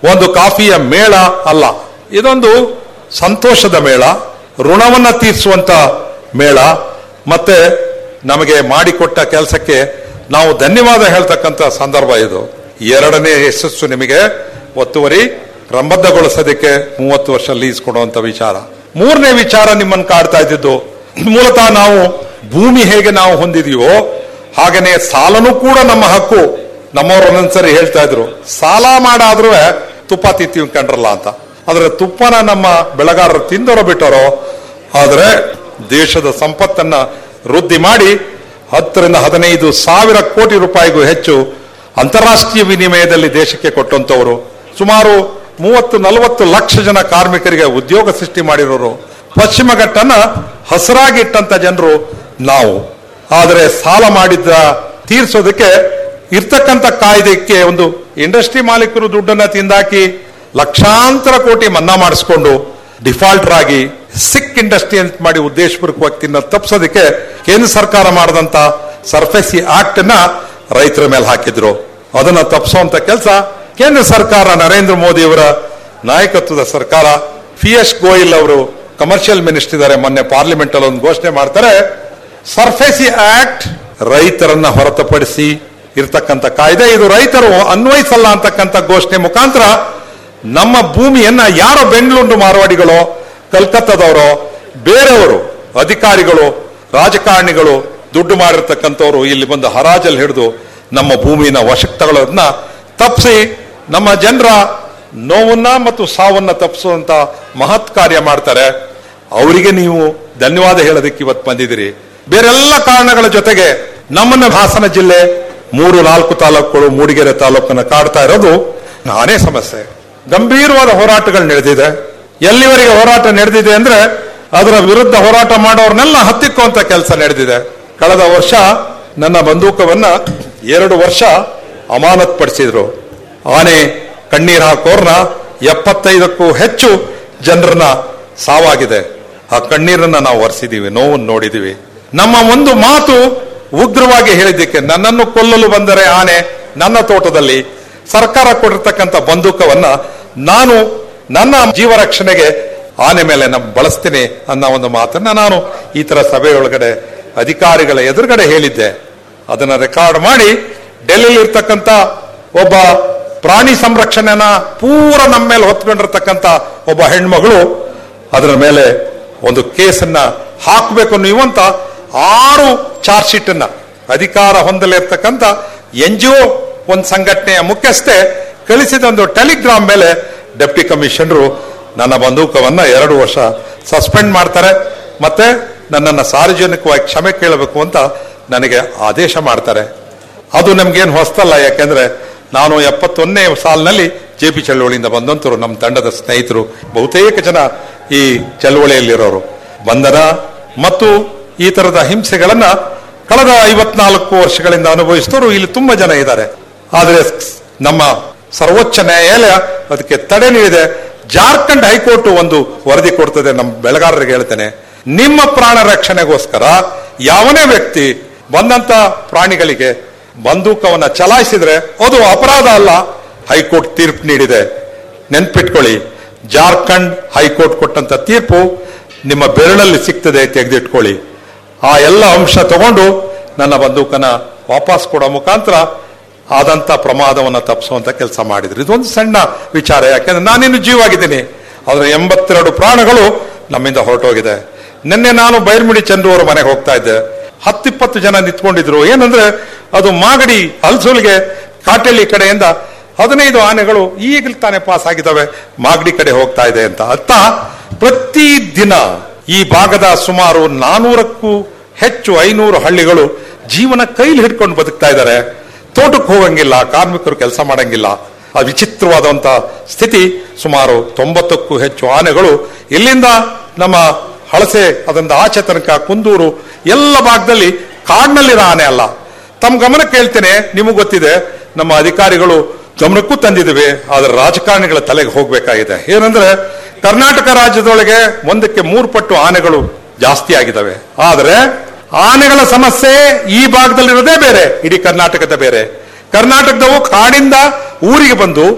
ಒಂದು ಕಾಫಿಯ ಮೇಳ ಅಲ್ಲ ಇದೊಂದು ಸಂತೋಷದ ಮೇಳ ಋಣವನ್ನ ತೀರಿಸುವಂತ ಮೇಳ ಮತ್ತೆ ನಮಗೆ ಮಾಡಿಕೊಟ್ಟ ಕೆಲಸಕ್ಕೆ ನಾವು ಧನ್ಯವಾದ ಹೇಳ್ತಕ್ಕಂಥ ಸಂದರ್ಭ ಇದು ಎರಡನೇ ಯಶಸ್ಸು ನಿಮಗೆ ಒತ್ತುವರಿ ಕ್ರಮಬದ್ಧಗೊಳಿಸೋದಕ್ಕೆ ಮೂವತ್ತು ವರ್ಷ ಲೀಸ್ ಕೊಡುವಂತ ವಿಚಾರ ಮೂರನೇ ವಿಚಾರ ನಿಮ್ಮನ್ನು ಕಾಡ್ತಾ ಇದ್ದಿದ್ದು ಮೂಲತಃ ನಾವು ಭೂಮಿ ಹೇಗೆ ನಾವು ಹೊಂದಿದೀವೋ ಹಾಗೇನೆ ಸಾಲನೂ ಕೂಡ ನಮ್ಮ ಹಕ್ಕು ನಮ್ಮವ್ರು ಒಂದೊಂದ್ಸರಿ ಹೇಳ್ತಾ ಇದ್ರು ಸಾಲ ಮಾಡಾದ್ರೂ ತುಪ್ಪ ತಿಂತೀವಿ ಕಂಡ್ರಲ್ಲ ಅಂತ ಆದ್ರೆ ತುಪ್ಪನ ನಮ್ಮ ಬೆಳೆಗಾರರು ತಿಂದರೋ ಬಿಟ್ಟರೋ ಆದ್ರೆ ದೇಶದ ಸಂಪತ್ತನ್ನ ವೃದ್ಧಿ ಮಾಡಿ ಹತ್ತರಿಂದ ಹದಿನೈದು ಸಾವಿರ ಕೋಟಿ ರೂಪಾಯಿಗೂ ಹೆಚ್ಚು ಅಂತಾರಾಷ್ಟ್ರೀಯ ವಿನಿಮಯದಲ್ಲಿ ದೇಶಕ್ಕೆ ಕೊಟ್ಟಂತವರು ಸುಮಾರು ಮೂವತ್ತು ನಲವತ್ತು ಲಕ್ಷ ಜನ ಕಾರ್ಮಿಕರಿಗೆ ಉದ್ಯೋಗ ಸೃಷ್ಟಿ ಮಾಡಿರೋರು ಪಶ್ಚಿಮ ಘಟ್ಟನ ಹಸರಾಗಿ ಇಟ್ಟಂತ ಜನರು ನಾವು ಆದರೆ ಸಾಲ ಮಾಡಿದ್ದ ತೀರ್ಸೋದಕ್ಕೆ ಇರ್ತಕ್ಕಂಥ ಕಾಯ್ದೆಗೆ ಒಂದು ಇಂಡಸ್ಟ್ರಿ ಮಾಲೀಕರು ದುಡ್ಡನ್ನ ತಿಂದಾಕಿ ಲಕ್ಷಾಂತರ ಕೋಟಿ ಮನ್ನಾ ಮಾಡಿಸ್ಕೊಂಡು ಡಿಫಾಲ್ಟರ್ ಆಗಿ ಸಿಕ್ ಇಂಡಸ್ಟ್ರಿ ಅಂತ ಮಾಡಿ ಉದ್ದೇಶಪೂರ್ವಕವಾಗಿ ತಿನ್ನ ತಪ್ಪಿಸೋದಕ್ಕೆ ಕೇಂದ್ರ ಸರ್ಕಾರ ಮಾಡಿದಂತ ಸರ್ಫೇಸಿ ಆಕ್ಟ್ ನ ರೈತರ ಮೇಲೆ ಹಾಕಿದ್ರು ಅದನ್ನ ತಪ್ಪಿಸುವಂತ ಕೆಲಸ ಕೇಂದ್ರ ಸರ್ಕಾರ ನರೇಂದ್ರ ಮೋದಿ ಅವರ ನಾಯಕತ್ವದ ಸರ್ಕಾರ ಪಿಎಸ್ ಗೋಯಲ್ ಅವರು ಕಮರ್ಷಿಯಲ್ ಮಿನಿಸ್ಟರ್ ಇದ್ದಾರೆ ಮೊನ್ನೆ ಪಾರ್ಲಿಮೆಂಟ್ ಅಲ್ಲಿ ಒಂದು ಘೋಷಣೆ ಮಾಡ್ತಾರೆ ಸರ್ಫೇಸಿ ಆಕ್ಟ್ ರೈತರನ್ನ ಹೊರತುಪಡಿಸಿ ಇರ್ತಕ್ಕಂಥ ಕಾಯ್ದೆ ಇದು ರೈತರು ಅನ್ವಯಿಸಲ್ಲ ಅಂತಕ್ಕಂಥ ಘೋಷಣೆ ಮುಖಾಂತರ ನಮ್ಮ ಭೂಮಿಯನ್ನ ಯಾರೋ ಬೆಂಗಳೂರು ಮಾರವಾಡಿಗಳು ಕಲ್ಕತ್ತಾದವರು ಬೇರೆಯವರು ಅಧಿಕಾರಿಗಳು ರಾಜಕಾರಣಿಗಳು ದುಡ್ಡು ಮಾಡಿರ್ತಕ್ಕಂಥವ್ರು ಇಲ್ಲಿ ಬಂದು ಹರಾಜಲ್ಲಿ ಹಿಡಿದು ನಮ್ಮ ಭೂಮಿನ ವಶಕ್ಕೆ ತಗೊಳ್ಳೋದನ್ನ ತಪ್ಪಿಸಿ ನಮ್ಮ ಜನರ ನೋವನ್ನ ಮತ್ತು ಸಾವನ್ನ ತಪ್ಪಿಸುವಂತ ಮಹತ್ ಕಾರ್ಯ ಮಾಡ್ತಾರೆ ಅವರಿಗೆ ನೀವು ಧನ್ಯವಾದ ಹೇಳೋದಕ್ಕೆ ಇವತ್ತು ಬಂದಿದ್ದೀರಿ ಬೇರೆಲ್ಲ ಕಾರಣಗಳ ಜೊತೆಗೆ ನಮ್ಮನ್ನ ಹಾಸನ ಜಿಲ್ಲೆ ಮೂರು ನಾಲ್ಕು ತಾಲೂಕುಗಳು ಮೂಡಿಗೆರೆ ತಾಲೂಕನ್ನ ಕಾಡ್ತಾ ಇರೋದು ನಾನೇ ಸಮಸ್ಯೆ ಗಂಭೀರವಾದ ಹೋರಾಟಗಳು ನಡೆದಿದೆ ಎಲ್ಲಿವರೆಗೆ ಹೋರಾಟ ನಡೆದಿದೆ ಅಂದ್ರೆ ಅದರ ವಿರುದ್ಧ ಹೋರಾಟ ಮಾಡೋರ್ನೆಲ್ಲ ಹತ್ತಿಕ್ಕುವಂತ ಕೆಲಸ ನಡೆದಿದೆ ಕಳೆದ ವರ್ಷ ನನ್ನ ಬಂದೂಕವನ್ನ ಎರಡು ವರ್ಷ ಅಮಾನತ್ ಪಡಿಸಿದ್ರು ಆನೆ ಕಣ್ಣೀರ್ ಹಾಕೋರ್ನ ಎಪ್ಪತ್ತೈದಕ್ಕೂ ಹೆಚ್ಚು ಜನರನ್ನ ಸಾವಾಗಿದೆ ಆ ಕಣ್ಣೀರನ್ನ ನಾವು ಒರೆಸಿದೀವಿ ನೋವನ್ನು ನೋಡಿದೀವಿ ನಮ್ಮ ಒಂದು ಮಾತು ಉಗ್ರವಾಗಿ ಹೇಳಿದ್ದಕ್ಕೆ ನನ್ನನ್ನು ಕೊಲ್ಲಲು ಬಂದರೆ ಆನೆ ನನ್ನ ತೋಟದಲ್ಲಿ ಸರ್ಕಾರ ಕೊಟ್ಟಿರ್ತಕ್ಕಂಥ ಬಂದೂಕವನ್ನ ನಾನು ನನ್ನ ಜೀವ ರಕ್ಷಣೆಗೆ ಆನೆ ಮೇಲೆ ನಾನು ಬಳಸ್ತೀನಿ ಅನ್ನೋ ಒಂದು ಮಾತನ್ನ ನಾನು ಈ ತರ ಸಭೆಯೊಳಗಡೆ ಅಧಿಕಾರಿಗಳ ಎದುರುಗಡೆ ಹೇಳಿದ್ದೆ ಅದನ್ನ ರೆಕಾರ್ಡ್ ಮಾಡಿ ಡೆಲ್ಲಿಲಿ ಇರ್ತಕ್ಕಂಥ ಒಬ್ಬ ಪ್ರಾಣಿ ಸಂರಕ್ಷಣೆನ ಪೂರ ನಮ್ಮ ಮೇಲೆ ಹೊತ್ಕೊಂಡಿರ್ತಕ್ಕಂಥ ಒಬ್ಬ ಹೆಣ್ಮಗಳು ಅದರ ಮೇಲೆ ಒಂದು ಕೇಸನ್ನ ಹಾಕಬೇಕು ನೀವಂತ ಆರು ಚಾರ್ಜ್ ಶೀಟ್ ಅನ್ನ ಅಧಿಕಾರ ಹೊಂದಲಿರ್ತಕ್ಕಂಥ ಎನ್ ಜಿ ಒ ಒಂದು ಸಂಘಟನೆಯ ಮುಖ್ಯಸ್ಥೆ ಕಳಿಸಿದ ಒಂದು ಟೆಲಿಗ್ರಾಮ್ ಮೇಲೆ ಡೆಪ್ಟಿ ಕಮಿಷನರು ನನ್ನ ಬಂದೂಕವನ್ನ ಎರಡು ವರ್ಷ ಸಸ್ಪೆಂಡ್ ಮಾಡ್ತಾರೆ ಮತ್ತೆ ನನ್ನನ್ನು ಸಾರ್ವಜನಿಕವಾಗಿ ಕ್ಷಮೆ ಕೇಳಬೇಕು ಅಂತ ನನಗೆ ಆದೇಶ ಮಾಡ್ತಾರೆ ಅದು ನಮ್ಗೇನು ಹೊಸ್ತಲ್ಲ ಯಾಕೆಂದ್ರೆ ನಾನು ಎಪ್ಪತ್ತೊಂದನೇ ಸಾಲಿನಲ್ಲಿ ಜೆ ಪಿ ಚಳವಳಿಯಿಂದ ಬಂದಂತರು ನಮ್ಮ ತಂಡದ ಸ್ನೇಹಿತರು ಬಹುತೇಕ ಜನ ಈ ಚಳವಳಿಯಲ್ಲಿರೋರು ಬಂಧನ ಮತ್ತು ಈ ತರದ ಹಿಂಸೆಗಳನ್ನ ಕಳೆದ ಐವತ್ನಾಲ್ಕು ವರ್ಷಗಳಿಂದ ಅನುಭವಿಸಿದವರು ಇಲ್ಲಿ ತುಂಬಾ ಜನ ಇದ್ದಾರೆ ಆದರೆ ನಮ್ಮ ಸರ್ವೋಚ್ಚ ನ್ಯಾಯಾಲಯ ಅದಕ್ಕೆ ತಡೆ ನೀಡಿದೆ ಜಾರ್ಖಂಡ್ ಹೈಕೋರ್ಟ್ ಒಂದು ವರದಿ ಕೊಡ್ತದೆ ನಮ್ಮ ಬೆಳೆಗಾರರಿಗೆ ಹೇಳ್ತೇನೆ ನಿಮ್ಮ ಪ್ರಾಣ ರಕ್ಷಣೆಗೋಸ್ಕರ ಯಾವನೇ ವ್ಯಕ್ತಿ ಬಂದಂತ ಪ್ರಾಣಿಗಳಿಗೆ ಬಂದೂಕವನ್ನ ಚಲಾಯಿಸಿದ್ರೆ ಅದು ಅಪರಾಧ ಅಲ್ಲ ಹೈಕೋರ್ಟ್ ತೀರ್ಪು ನೀಡಿದೆ ನೆನ್ಪಿಟ್ಕೊಳ್ಳಿ ಜಾರ್ಖಂಡ್ ಹೈಕೋರ್ಟ್ ಕೊಟ್ಟಂತ ತೀರ್ಪು ನಿಮ್ಮ ಬೆರಳಲ್ಲಿ ಸಿಗ್ತದೆ ತೆಗೆದಿಟ್ಕೊಳ್ಳಿ ಆ ಎಲ್ಲ ಅಂಶ ತಗೊಂಡು ನನ್ನ ಬಂದೂಕನ ವಾಪಸ್ ಕೊಡೋ ಮುಖಾಂತರ ಆದಂತ ಪ್ರಮಾದವನ್ನ ತಪ್ಪಿಸುವಂತ ಕೆಲಸ ಮಾಡಿದ್ರು ಇದೊಂದು ಸಣ್ಣ ವಿಚಾರ ಯಾಕೆಂದ್ರೆ ನಾನಿನ್ನು ಜೀವಾಗಿದ್ದೀನಿ ಆದ್ರೆ ಎಂಬತ್ತೆರಡು ಪ್ರಾಣಗಳು ನಮ್ಮಿಂದ ಹೊರಟೋಗಿದೆ ನಿನ್ನೆ ನಾನು ಬೈರ್ಮಿಡಿ ಚಂದ್ರು ಅವರ ಮನೆಗೆ ಹೋಗ್ತಾ ಇದ್ದೆ ಹತ್ತಿಪ್ಪತ್ತು ಜನ ನಿಂತ್ಕೊಂಡಿದ್ರು ಏನಂದ್ರೆ ಅದು ಮಾಗಡಿ ಹಲ್ಸೂಲ್ಗೆ ಕಾಟಳ್ಳಿ ಕಡೆಯಿಂದ ಹದಿನೈದು ಆನೆಗಳು ಈಗಲೂ ತಾನೇ ಪಾಸ್ ಆಗಿದ್ದಾವೆ ಮಾಗಡಿ ಕಡೆ ಹೋಗ್ತಾ ಇದೆ ಅಂತ ಅರ್ಥ ಪ್ರತಿ ದಿನ ಈ ಭಾಗದ ಸುಮಾರು ನಾನೂರಕ್ಕೂ ಹೆಚ್ಚು ಐನೂರು ಹಳ್ಳಿಗಳು ಜೀವನ ಕೈಲಿ ಹಿಡ್ಕೊಂಡು ಬದುಕ್ತಾ ಇದ್ದಾರೆ ತೋಟಕ್ಕೆ ಹೋಗಂಗಿಲ್ಲ ಕಾರ್ಮಿಕರು ಕೆಲಸ ಮಾಡಂಗಿಲ್ಲ ಆ ವಿಚಿತ್ರವಾದಂತ ಸ್ಥಿತಿ ಸುಮಾರು ತೊಂಬತ್ತಕ್ಕೂ ಹೆಚ್ಚು ಆನೆಗಳು ಇಲ್ಲಿಂದ ನಮ್ಮ ಹಳಸೆ ಅದರಿಂದ ಆಚೆ ತನಕ ಕುಂದೂರು ಎಲ್ಲ ಭಾಗದಲ್ಲಿ ಕಾಡಿನಲ್ಲಿರೋ ಆನೆ ಅಲ್ಲ ತಮ್ಮ ಗಮನಕ್ಕೆ ಹೇಳ್ತೇನೆ ನಿಮಗೆ ಗೊತ್ತಿದೆ ನಮ್ಮ ಅಧಿಕಾರಿಗಳು ಗಮನಕ್ಕೂ ತಂದಿದ್ದೇವೆ ಆದ್ರೆ ರಾಜಕಾರಣಿಗಳ ತಲೆಗೆ ಹೋಗ್ಬೇಕಾಗಿದೆ ಏನಂದ್ರೆ ಕರ್ನಾಟಕ ರಾಜ್ಯದೊಳಗೆ ಒಂದಕ್ಕೆ ಮೂರು ಪಟ್ಟು ಆನೆಗಳು ಜಾಸ್ತಿ ಆಗಿದ್ದಾವೆ ಆದ್ರೆ ಆನೆಗಳ ಸಮಸ್ಯೆ ಈ ಭಾಗದಲ್ಲಿರೋದೇ ಬೇರೆ ಇಡೀ ಕರ್ನಾಟಕದ ಬೇರೆ ಕರ್ನಾಟಕದವು ಕಾಡಿಂದ ಊರಿಗೆ ಬಂದು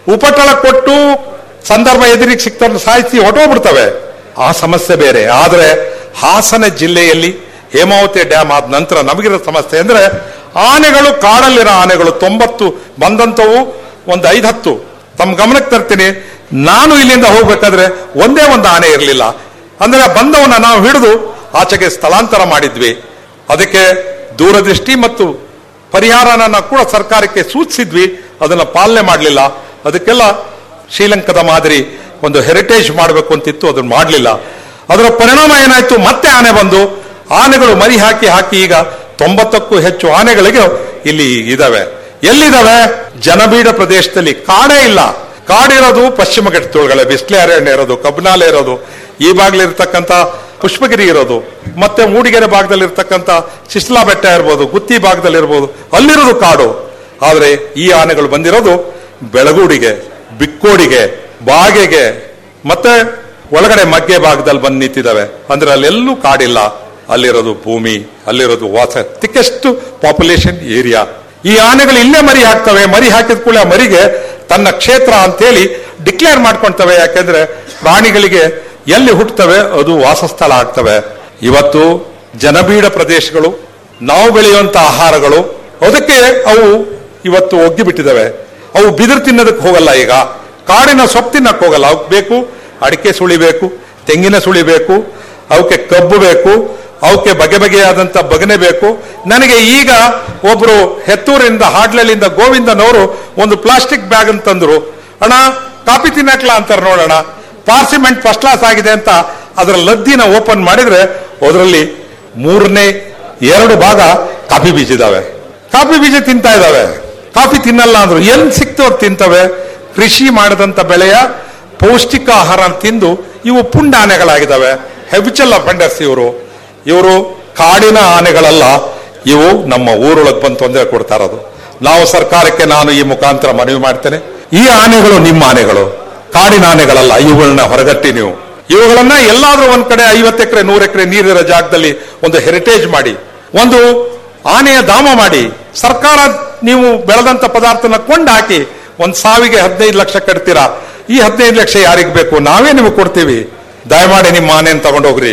ಉಪಟಳ ಕೊಟ್ಟು ಸಂದರ್ಭ ಎದುರಿಗೆ ಸಿಕ್ತವ್ರನ್ನ ಸಾಯಿಸಿ ಹೊಟ್ಟೋಗ್ಬಿಡ್ತವೆ ಆ ಸಮಸ್ಯೆ ಬೇರೆ ಆದ್ರೆ ಹಾಸನ ಜಿಲ್ಲೆಯಲ್ಲಿ ಹೇಮಾವತಿ ಡ್ಯಾಮ್ ಆದ ನಂತರ ನಮಗಿರೋ ಸಮಸ್ಯೆ ಅಂದ್ರೆ ಆನೆಗಳು ಕಾಡಲ್ಲಿರೋ ಆನೆಗಳು ತೊಂಬತ್ತು ಬಂದಂತವು ಒಂದು ಐದು ಹತ್ತು ತಮ್ಮ ಗಮನಕ್ಕೆ ತರ್ತೀನಿ ನಾನು ಇಲ್ಲಿಂದ ಹೋಗ್ಬೇಕಾದ್ರೆ ಒಂದೇ ಒಂದು ಆನೆ ಇರಲಿಲ್ಲ ಅಂದ್ರೆ ಬಂದವನ್ನ ನಾವು ಹಿಡಿದು ಆಚೆಗೆ ಸ್ಥಳಾಂತರ ಮಾಡಿದ್ವಿ ಅದಕ್ಕೆ ದೂರದೃಷ್ಟಿ ಮತ್ತು ಪರಿಹಾರನ ನಾವು ಕೂಡ ಸರ್ಕಾರಕ್ಕೆ ಸೂಚಿಸಿದ್ವಿ ಅದನ್ನ ಪಾಲನೆ ಮಾಡಲಿಲ್ಲ ಅದಕ್ಕೆಲ್ಲ ಶ್ರೀಲಂಕಾದ ಮಾದರಿ ಒಂದು ಹೆರಿಟೇಜ್ ಮಾಡಬೇಕು ಅಂತಿತ್ತು ಅದನ್ನ ಮಾಡಲಿಲ್ಲ ಅದರ ಪರಿಣಾಮ ಏನಾಯ್ತು ಮತ್ತೆ ಆನೆ ಬಂದು ಆನೆಗಳು ಮರಿ ಹಾಕಿ ಹಾಕಿ ಈಗ ತೊಂಬತ್ತಕ್ಕೂ ಹೆಚ್ಚು ಆನೆಗಳಿಗೆ ಇಲ್ಲಿ ಇದಾವೆ ಎಲ್ಲಿದಾವೆ ಜನಬೀಡ ಪ್ರದೇಶದಲ್ಲಿ ಕಾಡೇ ಇಲ್ಲ ಕಾಡಿರೋದು ಪಶ್ಚಿಮ ಘಟ್ಟದೊಳಗಡೆ ಬಿಸ್ಲೆ ಅರಣ್ಯ ಇರೋದು ಕಬ್ನಾಲೆ ಇರೋದು ಈ ಭಾಗಲಿರ್ತಕ್ಕಂಥ ಪುಷ್ಪಗಿರಿ ಇರೋದು ಮತ್ತೆ ಮೂಡಿಗೆರೆ ಭಾಗದಲ್ಲಿ ಇರ್ತಕ್ಕಂಥ ಶಿಸ್ಲಾ ಬೆಟ್ಟ ಇರ್ಬೋದು ಗುತ್ತಿ ಭಾಗದಲ್ಲಿ ಇರ್ಬೋದು ಅಲ್ಲಿರೋದು ಕಾಡು ಆದ್ರೆ ಈ ಆನೆಗಳು ಬಂದಿರೋದು ಬೆಳಗೂಡಿಗೆ ಬಿಕ್ಕೋಡಿಗೆ ಬಾಗೆಗೆ ಮತ್ತೆ ಒಳಗಡೆ ಮಗ್ಗೆ ಭಾಗದಲ್ಲಿ ಬಂದು ನಿಂತಿದ್ದಾವೆ ಅಂದ್ರೆ ಅಲ್ಲೆಲ್ಲೂ ಕಾಡಿಲ್ಲ ಅಲ್ಲಿರೋದು ಭೂಮಿ ಅಲ್ಲಿರೋದು ವಾಸ ತಿಕ್ಕೆಸ್ಟ್ ಪಾಪ್ಯುಲೇಷನ್ ಏರಿಯಾ ಈ ಆನೆಗಳು ಇಲ್ಲೇ ಮರಿ ಹಾಕ್ತವೆ ಮರಿ ಹಾಕಿದ ಕೂಡಲೇ ಆ ಮರಿಗೆ ತನ್ನ ಕ್ಷೇತ್ರ ಅಂತೇಳಿ ಡಿಕ್ಲೇರ್ ಮಾಡ್ಕೊಳ್ತವೆ ಯಾಕೆಂದ್ರೆ ಪ್ರಾಣಿಗಳಿಗೆ ಎಲ್ಲಿ ಹುಟ್ಟುತ್ತವೆ ಅದು ವಾಸಸ್ಥಳ ಆಗ್ತವೆ ಇವತ್ತು ಜನಬೀಡ ಪ್ರದೇಶಗಳು ನಾವು ಬೆಳೆಯುವಂತ ಆಹಾರಗಳು ಅದಕ್ಕೆ ಅವು ಇವತ್ತು ಒಗ್ಗಿ ಬಿಟ್ಟಿದ್ದಾವೆ ಅವು ಬಿದಿರು ತಿನ್ನೋದಕ್ಕೆ ಹೋಗಲ್ಲ ಈಗ ಕಾಡಿನ ಸೊಪ್ಪು ತಿನ್ನಕ್ಕೆ ಹೋಗಲ್ಲ ಅವಕ್ಕೆ ಬೇಕು ಅಡಿಕೆ ಸುಳಿಬೇಕು ತೆಂಗಿನ ಸುಳಿಬೇಕು ಅವಕ್ಕೆ ಕಬ್ಬು ಬೇಕು ಅವಕ್ಕೆ ಬಗೆ ಬಗೆಯಾದಂತ ಬಗನೆ ಬೇಕು ನನಗೆ ಈಗ ಒಬ್ರು ಹೆತ್ತೂರಿಂದ ಹಾಡ್ಲಲ್ಲಿಂದ ಗೋವಿಂದನವರು ಒಂದು ಪ್ಲಾಸ್ಟಿಕ್ ಬ್ಯಾಗ್ ಅಂತಂದ್ರು ಅಣ್ಣ ಕಾಫಿ ತಿನ್ನಕ್ಲಾ ಅಂತಾರೆ ನೋಡೋಣ ಪಾರ್ಸಿಮೆಂಟ್ ಫಸ್ಟ್ ಕ್ಲಾಸ್ ಆಗಿದೆ ಅಂತ ಅದರ ಲದ್ದಿನ ಓಪನ್ ಮಾಡಿದ್ರೆ ಅದರಲ್ಲಿ ಮೂರನೇ ಎರಡು ಭಾಗ ಕಾಫಿ ಬೀಜ ಇದಾವೆ ಕಾಫಿ ಬೀಜ ತಿಂತಾ ಇದಾವೆ ಕಾಫಿ ತಿನ್ನಲ್ಲ ಅಂದ್ರು ಎಲ್ಲಿ ಸಿಕ್ತು ಅದು ತಿಂತವೆ ಕೃಷಿ ಮಾಡದಂತ ಬೆಳೆಯ ಪೌಷ್ಟಿಕ ಆಹಾರ ತಿಂದು ಇವು ಪುಂಡ ಆನೆಗಳಾಗಿದ್ದಾವೆ ಹೆಬಿಚಲ್ ಅಫೆಂಡರ್ಸ್ ಇವರು ಇವರು ಕಾಡಿನ ಆನೆಗಳಲ್ಲ ಇವು ನಮ್ಮ ಊರೊಳಗೆ ಬಂದು ತೊಂದರೆ ಕೊಡ್ತಾ ಇರೋದು ನಾವು ಸರ್ಕಾರಕ್ಕೆ ನಾನು ಈ ಮುಖಾಂತರ ಮನವಿ ಮಾಡ್ತೇನೆ ಈ ಆನೆಗಳು ನಿಮ್ಮ ಆನೆಗಳು ಕಾಡಿನ ಆನೆಗಳಲ್ಲ ಇವುಗಳನ್ನ ಹೊರಗಟ್ಟಿ ನೀವು ಇವುಗಳನ್ನ ಎಲ್ಲಾದ್ರೂ ಒಂದ್ ಕಡೆ ಐವತ್ತು ಎಕರೆ ನೂರು ಎಕರೆ ನೀರಿರೋ ಜಾಗದಲ್ಲಿ ಒಂದು ಹೆರಿಟೇಜ್ ಮಾಡಿ ಒಂದು ಆನೆಯ ಧಾಮ ಮಾಡಿ ಸರ್ಕಾರ ನೀವು ಬೆಳೆದಂತ ಪದಾರ್ಥನ ಕೊಂಡು ಹಾಕಿ ಒಂದ್ ಸಾವಿಗೆ ಹದಿನೈದು ಲಕ್ಷ ಕಟ್ತೀರಾ ಈ ಹದಿನೈದು ಲಕ್ಷ ಯಾರಿಗೆ ಬೇಕು ನಾವೇ ನಿಮಗೆ ಕೊಡ್ತೀವಿ ದಯಮಾಡಿ ನಿಮ್ಮ ಆನೆಯನ್ನು ತಗೊಂಡೋಗ್ರಿ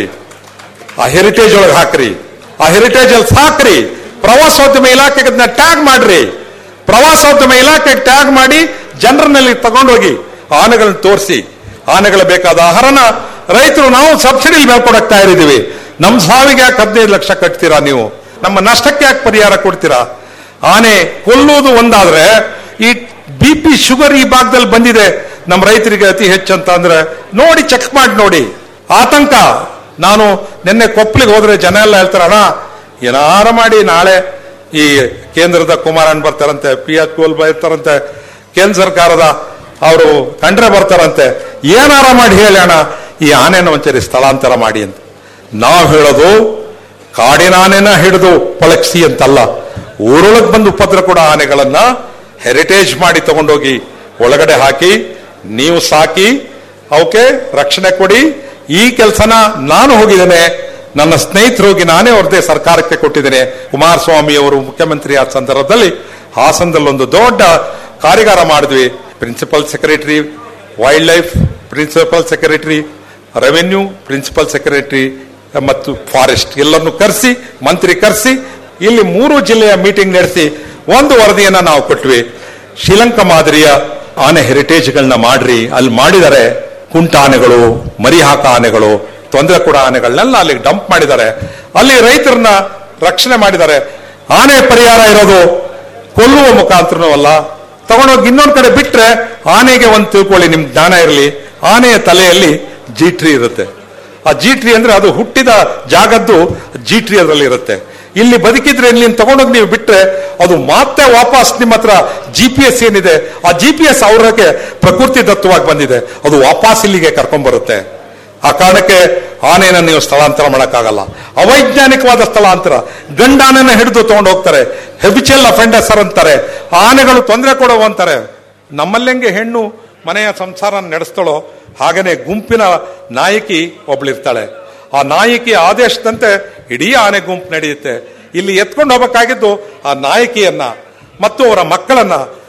ಆ ಹೆರಿಟೇಜ್ ಒಳಗೆ ಹಾಕ್ರಿ ಆ ಹೆರಿಟೇಜ್ ಅಲ್ಲಿ ಸಾಕ್ರಿ ಪ್ರವಾಸೋದ್ಯಮ ಇಲಾಖೆಗೆ ಅದನ್ನ ಟ್ಯಾಗ್ ಮಾಡ್ರಿ ಪ್ರವಾಸೋದ್ಯಮ ಇಲಾಖೆಗೆ ಟ್ಯಾಗ್ ಮಾಡಿ ಜನರನ್ನಲ್ಲಿ ತಗೊಂಡೋಗಿ ಆನೆಗಳನ್ನ ತೋರಿಸಿ ಆನೆಗಳ ಬೇಕಾದ ಆಹಾರನ ರೈತರು ನಾವು ಸಬ್ಸಿಡಿ ಮೇಲೆ ಕೊಡಕ್ ತಯಾರಿದ್ದೀವಿ ನಮ್ಮ ಸಾವಿಗೆ ಯಾಕೆ ಹದಿನೈದು ಲಕ್ಷ ಕಟ್ತೀರಾ ನೀವು ನಮ್ಮ ನಷ್ಟಕ್ಕೆ ಯಾಕೆ ಪರಿಹಾರ ಕೊಡ್ತೀರಾ ಆನೆ ಕೊಲ್ಲುವುದು ಒಂದಾದ್ರೆ ಈ ಬಿ ಪಿ ಶುಗರ್ ಈ ಭಾಗದಲ್ಲಿ ಬಂದಿದೆ ನಮ್ಮ ರೈತರಿಗೆ ಅತಿ ಹೆಚ್ಚು ಅಂತ ಅಂದ್ರೆ ನೋಡಿ ಚೆಕ್ ಮಾಡಿ ನೋಡಿ ಆತಂಕ ನಾನು ನಿನ್ನೆ ಕೊಪ್ಪಳಿಗೆ ಹೋದ್ರೆ ಜನ ಎಲ್ಲ ಹೇಳ್ತಾರೆ ಅಣ್ಣ ಏನಾರ ಮಾಡಿ ನಾಳೆ ಈ ಕೇಂದ್ರದ ಕುಮಾರಣ್ಣ ಬರ್ತಾರಂತೆ ಪಿ ಎಚ್ ಕೋಲ್ ಬರ್ತಾರಂತೆ ಕೇಂದ್ರ ಸರ್ಕಾರದ ಅವರು ಕಂಡ್ರೆ ಬರ್ತಾರಂತೆ ಏನಾರ ಮಾಡಿ ಹೇಳಿ ಅಣ್ಣ ಈ ಆನೆನ ಒಂಚರಿ ಸ್ಥಳಾಂತರ ಮಾಡಿ ಅಂತ ನಾವು ಹೇಳೋದು ಕಾಡಿನ ಆನೆನ ಹಿಡಿದು ಪಳಗಿಸಿ ಅಂತಲ್ಲ ಊರೊಳಗೆ ಬಂದು ಉಪದ್ರ ಕೊಡೋ ಆನೆಗಳನ್ನ ಹೆರಿಟೇಜ್ ಮಾಡಿ ತಗೊಂಡೋಗಿ ಒಳಗಡೆ ಹಾಕಿ ನೀವು ಸಾಕಿ ಅವಕ್ಕೆ ರಕ್ಷಣೆ ಕೊಡಿ ಈ ಕೆಲಸನ ನಾನು ಹೋಗಿದ್ದೇನೆ ನನ್ನ ಸ್ನೇಹಿತರು ಹೋಗಿ ನಾನೇ ಅವ್ರದ್ದೇ ಸರ್ಕಾರಕ್ಕೆ ಕೊಟ್ಟಿದ್ದೇನೆ ಕುಮಾರಸ್ವಾಮಿ ಅವರು ಮುಖ್ಯಮಂತ್ರಿ ಆದ ಸಂದರ್ಭದಲ್ಲಿ ಹಾಸನದಲ್ಲಿ ಒಂದು ದೊಡ್ಡ ಕಾರ್ಯಾಗಾರ ಮಾಡಿದ್ವಿ principal secretary wildlife principal secretary revenue principal secretary ಮತ್ತು ಫಾರೆಸ್ಟ್ ಎಲ್ಲರನ್ನು ಕರೆಸಿ ಮಂತ್ರಿ ಕರೆಸಿ ಇಲ್ಲಿ ಮೂರು ಜಿಲ್ಲೆಯ ಮೀಟಿಂಗ್ ನಡೆಸಿ ಒಂದು ವರದಿಯನ್ನ ನಾವು ಕೊಟ್ವಿ ಶ್ರೀಲಂಕಾ ಮಾದರಿಯ ಆನೆ ಹೆರಿಟೇಜ್ಗಳನ್ನ ಮಾಡ್ರಿ ಅಲ್ಲಿ ಮಾಡಿದರೆ ಕುಂಟ ಆನೆಗಳು ಮರಿ ಹಾಕ ಆನೆಗಳು ತೊಂದರೆ ಕೊಡೋ ಆನೆಗಳನ್ನೆಲ್ಲ ಅಲ್ಲಿ ಡಂಪ್ ಮಾಡಿದ್ದಾರೆ ಅಲ್ಲಿ ರೈತರನ್ನ ರಕ್ಷಣೆ ಮಾಡಿದ್ದಾರೆ ಆನೆ ಪರಿಹಾರ ಇರೋದು ಕೊಲ್ಲುವ ಮುಖಾಂತರನೂ ಅಲ್ಲ ತಗೊಂಡೋಗಿ ಇನ್ನೊಂದ್ ಕಡೆ ಬಿಟ್ರೆ ಆನೆಗೆ ಒಂದು ತಿಳ್ಕೊಳ್ಳಿ ನಿಮ್ ಜ್ಞಾನ ಇರಲಿ ಆನೆಯ ತಲೆಯಲ್ಲಿ ಜೀಟ್ರಿ ಇರುತ್ತೆ ಆ ಜೀಟ್ರಿ ಅಂದ್ರೆ ಅದು ಹುಟ್ಟಿದ ಜಾಗದ್ದು ಜೀಟ್ರಿ ಅದರಲ್ಲಿ ಇರುತ್ತೆ ಇಲ್ಲಿ ಬದುಕಿದ್ರೆ ಇಲ್ಲಿ ತಗೊಂಡೋಗಿ ನೀವು ಬಿಟ್ರೆ ಅದು ಮತ್ತೆ ವಾಪಸ್ ನಿಮ್ಮ ಹತ್ರ ಜಿ ಪಿ ಎಸ್ ಏನಿದೆ ಆ ಜಿ ಪಿ ಎಸ್ ಅವ್ರಿಗೆ ಪ್ರಕೃತಿ ದತ್ತವಾಗಿ ಬಂದಿದೆ ಅದು ವಾಪಸ್ ಇಲ್ಲಿಗೆ ಕರ್ಕೊಂಡ್ ಬರುತ್ತೆ ಆ ಕಾರಣಕ್ಕೆ ಆನೆಯನ್ನು ನೀವು ಸ್ಥಳಾಂತರ ಮಾಡಕ್ಕಾಗಲ್ಲ ಅವೈಜ್ಞಾನಿಕವಾದ ಸ್ಥಳಾಂತರ ಗಂಡಾನೆನ ಹಿಡಿದು ತಗೊಂಡು ಹೋಗ್ತಾರೆ ಹೆಬಿಚಲ್ ಅಫೆಂಡಸರ್ ಅಂತಾರೆ ಆನೆಗಳು ತೊಂದರೆ ಕೊಡೋ ಅಂತಾರೆ ನಮ್ಮಲ್ಲಂಗೆ ಹೆಣ್ಣು ಮನೆಯ ಸಂಸಾರ ನಡೆಸ್ತಾಳೋ ಹಾಗೇನೆ ಗುಂಪಿನ ನಾಯಕಿ ಒಬ್ಳಿರ್ತಾಳೆ ಆ ನಾಯಕಿ ಆದೇಶದಂತೆ ಇಡೀ ಆನೆ ಗುಂಪು ನಡೆಯುತ್ತೆ ಇಲ್ಲಿ ಎತ್ಕೊಂಡು ಹೋಗಬೇಕಾಗಿದ್ದು ಆ ನಾಯಕಿಯನ್ನ ಮತ್ತು ಅವರ ಮಕ್ಕಳನ್ನ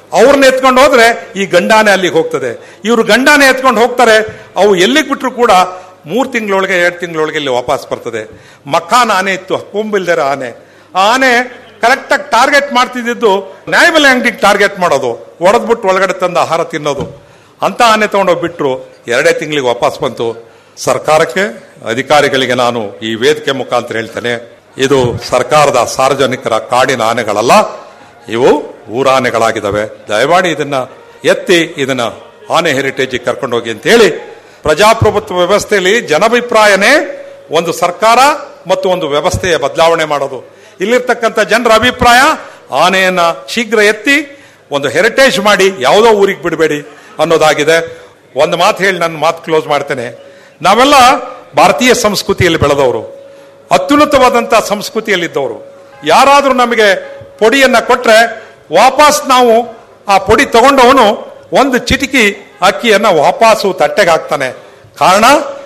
ಅವ್ರನ್ನ ಎತ್ಕೊಂಡು ಹೋದ್ರೆ ಈ ಗಂಡಾನೆ ಅಲ್ಲಿಗೆ ಹೋಗ್ತದೆ ಇವರು ಗಂಡಾನೆ ಎತ್ಕೊಂಡು ಹೋಗ್ತಾರೆ ಅವು ಎಲ್ಲಿಗೆ ಬಿಟ್ರು ಕೂಡ ಮೂರು ತಿಂಗಳೊಳಗೆ ಎರಡು ತಿಂಗಳೊಳಗೆ ಇಲ್ಲಿ ವಾಪಸ್ ಬರ್ತದೆ ಮಕ್ಕಾನ ಆನೆ ಇತ್ತು ಕೊಂಬಿಲ್ದಿರ ಆನೆ ಆ ಆನೆ ಕರೆಕ್ಟಾಗಿ ಟಾರ್ಗೆಟ್ ಮಾಡ್ತಿದ್ದು ನ್ಯಾಯಬೆಲೆ ಅಂಗಡಿಗೆ ಟಾರ್ಗೆಟ್ ಮಾಡೋದು ಒಡೆದ್ಬಿಟ್ಟು ಒಳಗಡೆ ತಂದು ಆಹಾರ ತಿನ್ನೋದು ಅಂತ ಆನೆ ತಗೊಂಡೋಗಿ ಬಿಟ್ರು ಎರಡೇ ತಿಂಗಳಿಗೆ ವಾಪಸ್ ಬಂತು ಸರ್ಕಾರಕ್ಕೆ ಅಧಿಕಾರಿಗಳಿಗೆ ನಾನು ಈ ವೇದಿಕೆ ಮುಖಾಂತರ ಹೇಳ್ತೇನೆ ಇದು ಸರ್ಕಾರದ ಸಾರ್ವಜನಿಕರ ಕಾಡಿನ ಆನೆಗಳಲ್ಲ ಇವು ಊರಾನೆಗಳಾಗಿದ್ದಾವೆ ದಯಮಾಡಿ ಇದನ್ನ ಎತ್ತಿ ಇದನ್ನ ಆನೆ ಹೆರಿಟೇಜ್ ಕರ್ಕೊಂಡೋಗಿ ಅಂತ ಹೇಳಿ ಪ್ರಜಾಪ್ರಭುತ್ವ ವ್ಯವಸ್ಥೆಯಲ್ಲಿ ಜನಾಭಿಪ್ರಾಯನೇ ಒಂದು ಸರ್ಕಾರ ಮತ್ತು ಒಂದು ವ್ಯವಸ್ಥೆಯ ಬದಲಾವಣೆ ಮಾಡೋದು ಇಲ್ಲಿರ್ತಕ್ಕಂಥ ಜನರ ಅಭಿಪ್ರಾಯ ಆನೆಯನ್ನ ಶೀಘ್ರ ಎತ್ತಿ ಒಂದು ಹೆರಿಟೇಜ್ ಮಾಡಿ ಯಾವುದೋ ಊರಿಗೆ ಬಿಡಬೇಡಿ ಅನ್ನೋದಾಗಿದೆ ಒಂದು ಮಾತು ಹೇಳಿ ನನ್ನ ಮಾತು ಕ್ಲೋಸ್ ಮಾಡ್ತೇನೆ ನಾವೆಲ್ಲ ಭಾರತೀಯ ಸಂಸ್ಕೃತಿಯಲ್ಲಿ ಬೆಳೆದವರು ಅತ್ಯುನ್ನತವಾದಂಥ ಸಂಸ್ಕೃತಿಯಲ್ಲಿದ್ದವರು ಯಾರಾದರೂ ನಮಗೆ ಪೊಡಿಯನ್ನ ಕೊಟ್ರೆ ವಾಪಸ್ ನಾವು ಆ ಪೊಡಿ ತಗೊಂಡವನು ಒಂದು ಚಿಟಿಕಿ ಅಕ್ಕಿಯನ್ನ ವಾಪಸ್ಸು ತಟ್ಟೆಗೆ ಹಾಕ್ತಾನೆ ಕಾರಣ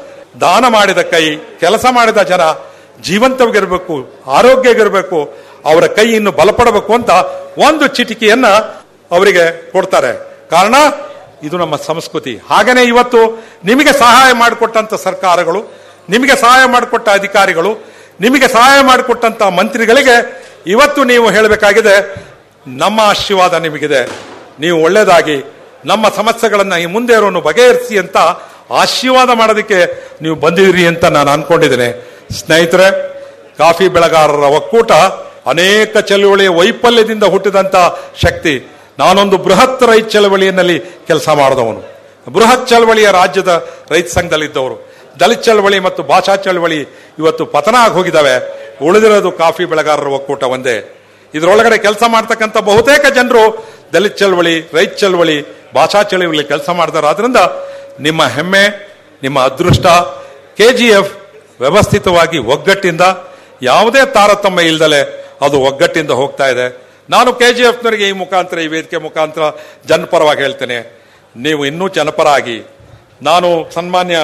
ದಾನ ಮಾಡಿದ ಕೈ ಕೆಲಸ ಮಾಡಿದ ಜನ ಜೀವಂತವಾಗಿರ್ಬೇಕು ಆರೋಗ್ಯವಾಗಿರ್ಬೇಕು ಅವರ ಕೈ ಇನ್ನು ಬಲಪಡಬೇಕು ಅಂತ ಒಂದು ಚಿಟಿಕಿಯನ್ನ ಅವರಿಗೆ ಕೊಡ್ತಾರೆ ಕಾರಣ ಇದು ನಮ್ಮ ಸಂಸ್ಕೃತಿ ಹಾಗೇನೆ ಇವತ್ತು ನಿಮಗೆ ಸಹಾಯ ಮಾಡಿಕೊಟ್ಟಂತ ಸರ್ಕಾರಗಳು ನಿಮಗೆ ಸಹಾಯ ಮಾಡಿಕೊಟ್ಟ ಅಧಿಕಾರಿಗಳು ನಿಮಗೆ ಸಹಾಯ ಮಾಡಿಕೊಟ್ಟಂತ ಮಂತ್ರಿಗಳಿಗೆ ಇವತ್ತು ನೀವು ಹೇಳಬೇಕಾಗಿದೆ ನಮ್ಮ ಆಶೀರ್ವಾದ ನಿಮಗಿದೆ ನೀವು ಒಳ್ಳೇದಾಗಿ ನಮ್ಮ ಸಮಸ್ಯೆಗಳನ್ನ ಈ ಮುಂದೆ ಇರೋನು ಬಗೆಹರಿಸಿ ಅಂತ ಆಶೀರ್ವಾದ ಮಾಡೋದಕ್ಕೆ ನೀವು ಬಂದಿದ್ದೀರಿ ಅಂತ ನಾನು ಅನ್ಕೊಂಡಿದ್ದೇನೆ ಸ್ನೇಹಿತರೆ ಕಾಫಿ ಬೆಳೆಗಾರರ ಒಕ್ಕೂಟ ಅನೇಕ ಚಳುವಳಿಯ ವೈಫಲ್ಯದಿಂದ ಹುಟ್ಟಿದಂತ ಶಕ್ತಿ ನಾನೊಂದು ಬೃಹತ್ ರೈತ ಚಳವಳಿಯಲ್ಲಿ ಕೆಲಸ ಮಾಡಿದವನು ಬೃಹತ್ ಚಳವಳಿಯ ರಾಜ್ಯದ ರೈತ ಸಂಘದಲ್ಲಿದ್ದವರು ದಲಿತ ಚಳವಳಿ ಮತ್ತು ಭಾಷಾ ಚಳವಳಿ ಇವತ್ತು ಪತನ ಆಗಿ ಹೋಗಿದ್ದಾವೆ ಉಳಿದಿರೋದು ಕಾಫಿ ಬೆಳೆಗಾರರ ಒಕ್ಕೂಟ ಒಂದೇ ಇದರೊಳಗಡೆ ಕೆಲಸ ಮಾಡ್ತಕ್ಕಂಥ ಬಹುತೇಕ ಜನರು ದಲಿತ ಚಳವಳಿ ರೈತ ಚಳವಳಿ ಭಾಷಾ ಚಳವಳಿ ಕೆಲಸ ಮಾಡ್ತಾರೆ ಆದ್ರಿಂದ ನಿಮ್ಮ ಹೆಮ್ಮೆ ನಿಮ್ಮ ಅದೃಷ್ಟ ಕೆಜಿಎಫ್ ವ್ಯವಸ್ಥಿತವಾಗಿ ಒಗ್ಗಟ್ಟಿಂದ ಯಾವುದೇ ತಾರತಮ್ಯ ಇಲ್ದಲೆ ಅದು ಒಗ್ಗಟ್ಟಿಂದ ಹೋಗ್ತಾ ಇದೆ ನಾನು ಕೆಜಿಎಫ್ನವರಿಗೆ ಈ ಮುಖಾಂತರ ಈ ವೇದಿಕೆ ಮುಖಾಂತರ ಜನಪರವಾಗಿ ಹೇಳ್ತೇನೆ ನೀವು ಇನ್ನೂ ಜನಪರಾಗಿ ನಾನು ಸನ್ಮಾನ್ಯ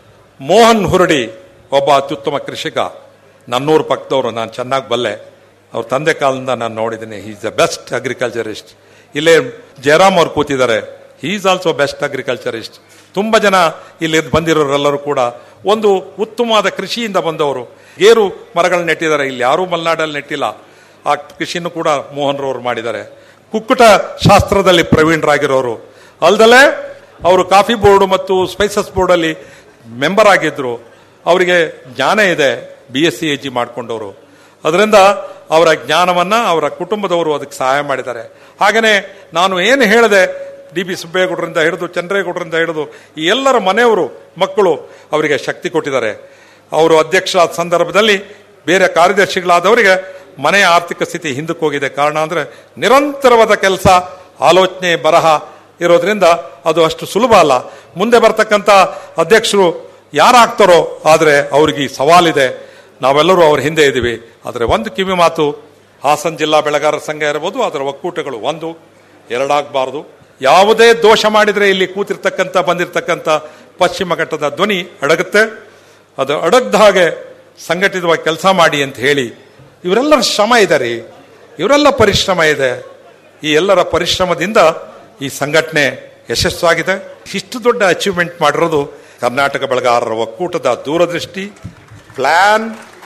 ಮೋಹನ್ ಹುರುಡಿ ಒಬ್ಬ ಅತ್ಯುತ್ತಮ ಕೃಷಿಕ ನನ್ನೂರು ಪಕ್ಕದವರು ನಾನು ಚೆನ್ನಾಗಿ ಬಲ್ಲೆ ಅವ್ರ ತಂದೆ ಕಾಲದಿಂದ ನಾನು ನೋಡಿದ್ದೀನಿ ಈಸ್ ದ ಬೆಸ್ಟ್ ಅಗ್ರಿಕಲ್ಚರಿಸ್ಟ್ ಇಲ್ಲೇ ಜಯರಾಮ್ ಅವ್ರು ಕೂತಿದ್ದಾರೆ ಈಸ್ ಆಲ್ಸೋ ಬೆಸ್ಟ್ ಅಗ್ರಿಕಲ್ಚರಿಸ್ಟ್ ತುಂಬಾ ಜನ ಇಲ್ಲಿ ಬಂದಿರೋರೆಲ್ಲರೂ ಕೂಡ ಒಂದು ಉತ್ತಮವಾದ ಕೃಷಿಯಿಂದ ಬಂದವರು ಗೇರು ಮರಗಳನ್ನ ನೆಟ್ಟಿದ್ದಾರೆ ಇಲ್ಲಿ ಯಾರೂ ಮಲೆನಾಡಲ್ಲಿ ನೆಟ್ಟಿಲ್ಲ ಆ ಕೃಷಿನೂ ಕೂಡ ಮೋಹನ್ ರವರು ಮಾಡಿದ್ದಾರೆ ಕುಕ್ಕುಟ ಶಾಸ್ತ್ರದಲ್ಲಿ ಪ್ರವೀಣರಾಗಿರೋರು ಅಲ್ದಲೆ ಅವರು ಕಾಫಿ ಬೋರ್ಡ್ ಮತ್ತು ಸ್ಪೈಸಸ್ ಬೋರ್ಡ್ ಅಲ್ಲಿ ಮೆಂಬರ್ ಆಗಿದ್ರು ಅವರಿಗೆ ಜ್ಞಾನ ಇದೆ B S C A G ಮಾಡ್ಕೊಂಡವರು ಅದರಿಂದ ಅವರ ಜ್ಞಾನವನ್ನ ಅವರ ಕುಟುಂಬದವರು ಅದಕ್ಕೆ ಸಹಾಯ ಮಾಡಿದ್ದಾರೆ ಹಾಗೇನೆ ನಾನು ಏನು ಹೇಳಿದೆ ಡಿ ಬಿ ಸುಬ್ಬೇಗೌಡರಿಂದ ಹಿಡಿದು ಚಂದ್ರೇಗೌಡರಿಂದ ಹಿಡಿದು ಈ ಎಲ್ಲರ ಮನೆಯವರು ಮಕ್ಕಳು ಅವರಿಗೆ ಶಕ್ತಿ ಕೊಟ್ಟಿದ್ದಾರೆ ಅವರು ಅಧ್ಯಕ್ಷರಾದ ಸಂದರ್ಭದಲ್ಲಿ ಬೇರೆ ಕಾರ್ಯದರ್ಶಿಗಳಾದವರಿಗೆ ಮನೆಯ ಆರ್ಥಿಕ ಸ್ಥಿತಿ ಹಿಂದಕ್ಕೆ ಹೋಗಿದೆ ಕಾರಣ ಅಂದ್ರೆ ನಿರಂತರವಾದ ಕೆಲಸ ಆಲೋಚನೆ ಬರಹ ಇರೋದ್ರಿಂದ ಅದು ಅಷ್ಟು ಸುಲಭ ಅಲ್ಲ ಮುಂದೆ ಬರ್ತಕ್ಕಂಥ ಅಧ್ಯಕ್ಷರು ಯಾರಾಗ್ತಾರೋ ಆದ್ರೆ ಅವ್ರಿಗೆ ಈ ಸವಾಲಿದೆ ನಾವೆಲ್ಲರೂ ಅವ್ರ ಹಿಂದೆ ಇದ್ದೀವಿ ಆದರೆ ಒಂದು ಕಿವಿ ಮಾತು ಹಾಸನ ಜಿಲ್ಲಾ ಬೆಳೆಗಾರರ ಸಂಘ ಇರಬಹುದು ಅದರ ಒಕ್ಕೂಟಗಳು ಒಂದು ಎರಡಾಗಬಾರದು ಯಾವುದೇ ದೋಷ ಮಾಡಿದ್ರೆ ಇಲ್ಲಿ ಕೂತಿರ್ತಕ್ಕಂಥ ಬಂದಿರತಕ್ಕಂಥ ಪಶ್ಚಿಮ ಘಟ್ಟದ ಧ್ವನಿ ಅಡಗುತ್ತೆ ಅದು ಅಡಗ್ದ ಹಾಗೆ ಸಂಘಟಿತವಾಗಿ ಕೆಲಸ ಮಾಡಿ ಅಂತ ಹೇಳಿ ಇವರೆಲ್ಲರ ಶ್ರಮ ಇದೆ ರೀ ಇವರೆಲ್ಲ ಪರಿಶ್ರಮ ಇದೆ ಈ ಎಲ್ಲರ ಪರಿಶ್ರಮದಿಂದ ಈ ಸಂಘಟನೆ ಯಶಸ್ವಾಗಿದೆ ಇಷ್ಟು ದೊಡ್ಡ ಅಚೀವ್ಮೆಂಟ್ ಮಾಡಿರೋದು ಕರ್ನಾಟಕ ಬೆಳೆಗಾರರ ಒಕ್ಕೂಟದ ದೂರದೃಷ್ಟಿ ಪ್ಲಾನ್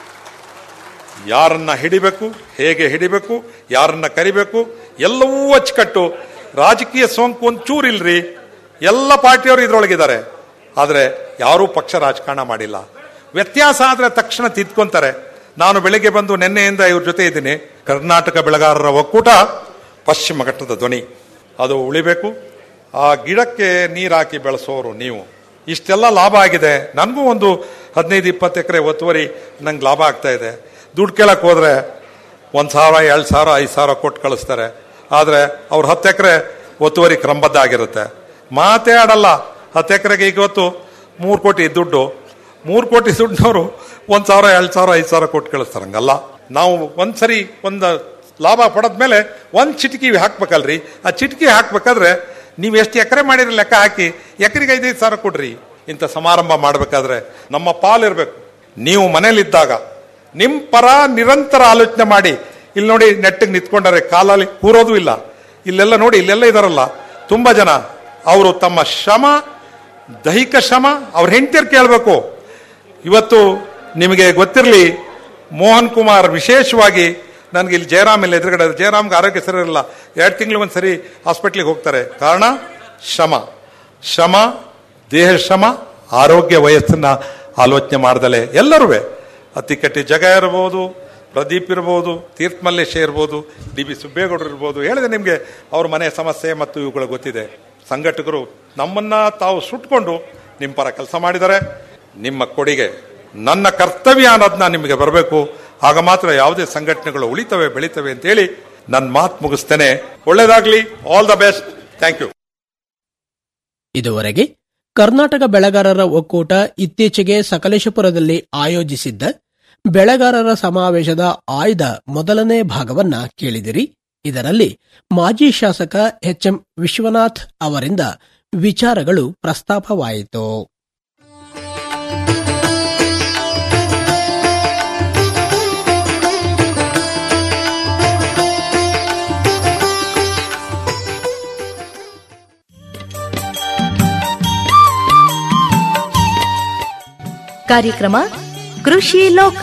ಯಾರನ್ನ ಹಿಡಿಬೇಕು ಹೇಗೆ ಹಿಡಿಬೇಕು ಯಾರನ್ನ ಕರಿಬೇಕು ಎಲ್ಲವೂ ಅಚ್ಚುಕಟ್ಟು ರಾಜಕೀಯ ಸೋಂಕು ಒಂದು ಚೂರಿಲ್ರಿ ಎಲ್ಲ ಪಾರ್ಟಿಯವರು ಇದ್ರೊಳಗಿದ್ದಾರೆ ಆದರೆ ಯಾರೂ ಪಕ್ಷ ರಾಜಕಾರಣ ಮಾಡಿಲ್ಲ ವ್ಯತ್ಯಾಸ ಆದ್ರೆ ತಕ್ಷಣ ತಿದ್ಕೊಂತಾರೆ ನಾನು ಬೆಳಿಗ್ಗೆ ಬಂದು ನಿನ್ನೆಯಿಂದ ಇವ್ರ ಜೊತೆ ಇದ್ದೀನಿ ಕರ್ನಾಟಕ ಬೆಳೆಗಾರರ ಒಕ್ಕೂಟ ಪಶ್ಚಿಮ ಘಟ್ಟದ ಧ್ವನಿ ಅದು ಉಳಿಬೇಕು ಆ ಗಿಡಕ್ಕೆ ನೀರು ಹಾಕಿ ಬೆಳೆಸೋರು ನೀವು ಇಷ್ಟೆಲ್ಲ ಲಾಭ ಆಗಿದೆ ನನಗೂ ಒಂದು ಹದಿನೈದು ಇಪ್ಪತ್ತು ಎಕರೆ ಒತ್ತುವರಿ ನಂಗೆ ಲಾಭ ಆಗ್ತಾ ಇದೆ ದುಡ್ಡು ಕೇಳಕ್ ಹೋದ್ರೆ ಒಂದು ಸಾವಿರ ಎರಡು ಸಾವಿರ ಐದು ಸಾವಿರ ಕೊಟ್ಟು ಕಳಿಸ್ತಾರೆ ಆದರೆ ಅವ್ರ ಹತ್ತು ಎಕರೆ ಒತ್ತುವರಿ ಕ್ರಮಬದ್ಧ ಆಗಿರುತ್ತೆ ಮಾತೇ ಆಡಲ್ಲ ಹತ್ತು ಎಕರೆಗೆ ಇವತ್ತು ಮೂರು ಕೋಟಿ ದುಡ್ಡು ಮೂರು ಕೋಟಿ ದುಡ್ಡವರು ಒಂದು ಸಾವಿರ ಎರಡು ಸಾವಿರ ಐದು ಸಾವಿರ ಕೊಟ್ಟು ಕಳಿಸ್ತಾರೆ ಹಂಗಲ್ಲ ನಾವು ಒಂದ್ಸರಿ ಒಂದು ಲಾಭ ಪಡೆದ್ಮೇಲೆ ಒಂದು ಚಿಟಕಿ ಹಾಕ್ಬೇಕಲ್ರಿ ಆ ಚಿಟಕಿ ಹಾಕ್ಬೇಕಾದ್ರೆ ನೀವು ಎಷ್ಟು ಎಕರೆ ಮಾಡಿರಿ ಲೆಕ್ಕ ಹಾಕಿ ಎಕರೆಗೆ ಐದೈದು ಸಾವಿರ ಕೊಡ್ರಿ ಇಂಥ ಸಮಾರಂಭ ಮಾಡಬೇಕಾದ್ರೆ ನಮ್ಮ ಪಾಲಿರ್ಬೇಕು ನೀವು ಮನೇಲಿದ್ದಾಗ ನಿಮ್ಮ ಪರ ನಿರಂತರ ಆಲೋಚನೆ ಮಾಡಿ ಇಲ್ಲಿ ನೋಡಿ ನೆಟ್ಟಿಗೆ ನಿಂತ್ಕೊಂಡರೆ ಕಾಲಲ್ಲಿ ಕೂರೋದು ಇಲ್ಲ ಇಲ್ಲೆಲ್ಲ ನೋಡಿ ಇಲ್ಲೆಲ್ಲ ಇದಾರಲ್ಲ ತುಂಬಾ ಜನ ಅವರು ತಮ್ಮ ಶ್ರಮ ದೈಹಿಕ ಶ್ರಮ ಅವ್ರ ಹೆಂಡತಿಯರ್ ಕೇಳಬೇಕು ಇವತ್ತು ನಿಮಗೆ ಗೊತ್ತಿರಲಿ ಮೋಹನ್ ಕುಮಾರ್ ವಿಶೇಷವಾಗಿ ನನಗೆ ಇಲ್ಲಿ ಜಯರಾಮ್ ಇಲ್ಲ ಎದುರುಗಡೆ ಜಯರಾಮ್ಗೆ ಆರೋಗ್ಯ ಸರಿ ಇರಲ್ಲ ಎರಡು ತಿಂಗಳು ಒಂದು ಸರಿ ಹಾಸ್ಪಿಟ್ಲಿಗೆ ಹೋಗ್ತಾರೆ ಕಾರಣ ಶ್ರಮ ಶ್ರಮ ದೇಹ ಶ್ರಮ ಆರೋಗ್ಯ ವಯಸ್ಸನ್ನ ಆಲೋಚನೆ ಮಾಡ್ದಲೆ ಎಲ್ಲರೂ ಅತ್ತಿಕಟ್ಟಿ ಜಗ ಇರ್ಬೋದು ಪ್ರದೀಪ್ ಇರ್ಬೋದು ತೀರ್ಥ ಮಲ್ಲೇಶ ಇರ್ಬೋದು ಡಿ ಬಿ ಸುಬ್ಬೇಗೌಡರು ಇರ್ಬೋದು ಹೇಳಿದೆ ನಿಮಗೆ ಅವ್ರ ಮನೆ ಸಮಸ್ಯೆ ಮತ್ತು ಇವುಗಳು ಗೊತ್ತಿದೆ ಸಂಘಟಕರು ನಮ್ಮನ್ನ ತಾವು ಸುಟ್ಕೊಂಡು ನಿಮ್ಮ ಪರ ಕೆಲಸ ಮಾಡಿದ್ದಾರೆ ನಿಮ್ಮ ಕೊಡುಗೆ ನನ್ನ ಕರ್ತವ್ಯ ಅನ್ನೋದನ್ನ ನಿಮಗೆ ಬರಬೇಕು ಆಗ ಮಾತ್ರ ಯಾವುದೇ ಸಂಘಟನೆಗಳು ಉಳಿತವೆ ಬೆಳಿತವೆ ಅಂತ ಹೇಳಿ ನನ್ನ ಮಾತು ಮುಗಿಸ್ತೇನೆ ಒಳ್ಳೇದಾಗ್ಲಿ all the best thank you ಇದುವರೆಗೆ ಕರ್ನಾಟಕ ಬೆಳೆಗಾರರ ಒಕ್ಕೂಟ ಇತ್ತೀಚೆಗೆ ಸಕಲೇಶಪುರದಲ್ಲಿ ಆಯೋಜಿಸಿದ್ದ ಬೆಳೆಗಾರರ ಸಮಾವೇಶದ ಆಯ್ದ ಮೊದಲನೇ ಭಾಗವನ್ನ ಕೇಳಿದಿರಿ ಇದರಲ್ಲಿ ಮಾಜಿ ಶಾಸಕ ಎಚ್ಎಂ ವಿಶ್ವನಾಥ್ ಅವರಿಂದ ವಿಚಾರಗಳು ಪ್ರಸ್ತಾಪವಾಯಿತು ಕಾರ್ಯಕ್ರಮ ಕೃಷಿ ಲೋಕ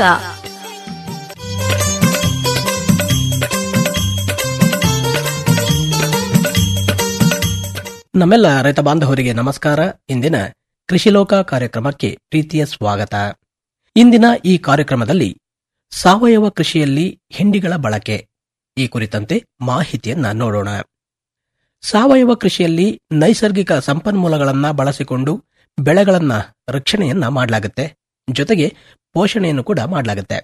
ನಮ್ಮೆಲ್ಲ ರೈತ ಬಾಂಧವರಿಗೆ ನಮಸ್ಕಾರ ಇಂದಿನ ಕೃಷಿ ಲೋಕ ಕಾರ್ಯಕ್ರಮಕ್ಕೆ ಪ್ರೀತಿಯ ಸ್ವಾಗತ ಇಂದಿನ ಈ ಕಾರ್ಯಕ್ರಮದಲ್ಲಿ ಸಾವಯವ ಕೃಷಿಯಲ್ಲಿ ಹಿಂಡಿಗಳ ಬಳಕೆ ಈ ಕುರಿತಂತೆ ಮಾಹಿತಿಯನ್ನ ನೋಡೋಣ ಸಾವಯವ ಕೃಷಿಯಲ್ಲಿ ನೈಸರ್ಗಿಕ ಸಂಪನ್ಮೂಲಗಳನ್ನ ಬಳಸಿಕೊಂಡು ಬೆಳೆಗಳನ್ನ ರಕ್ಷಣೆಯನ್ನ ಮಾಡಲಾಗುತ್ತೆ ಜೊತೆಗೆ ಪೋಷಣೆಯನ್ನು ಕೂಡ ಮಾಡಲಾಗುತ್ತೆ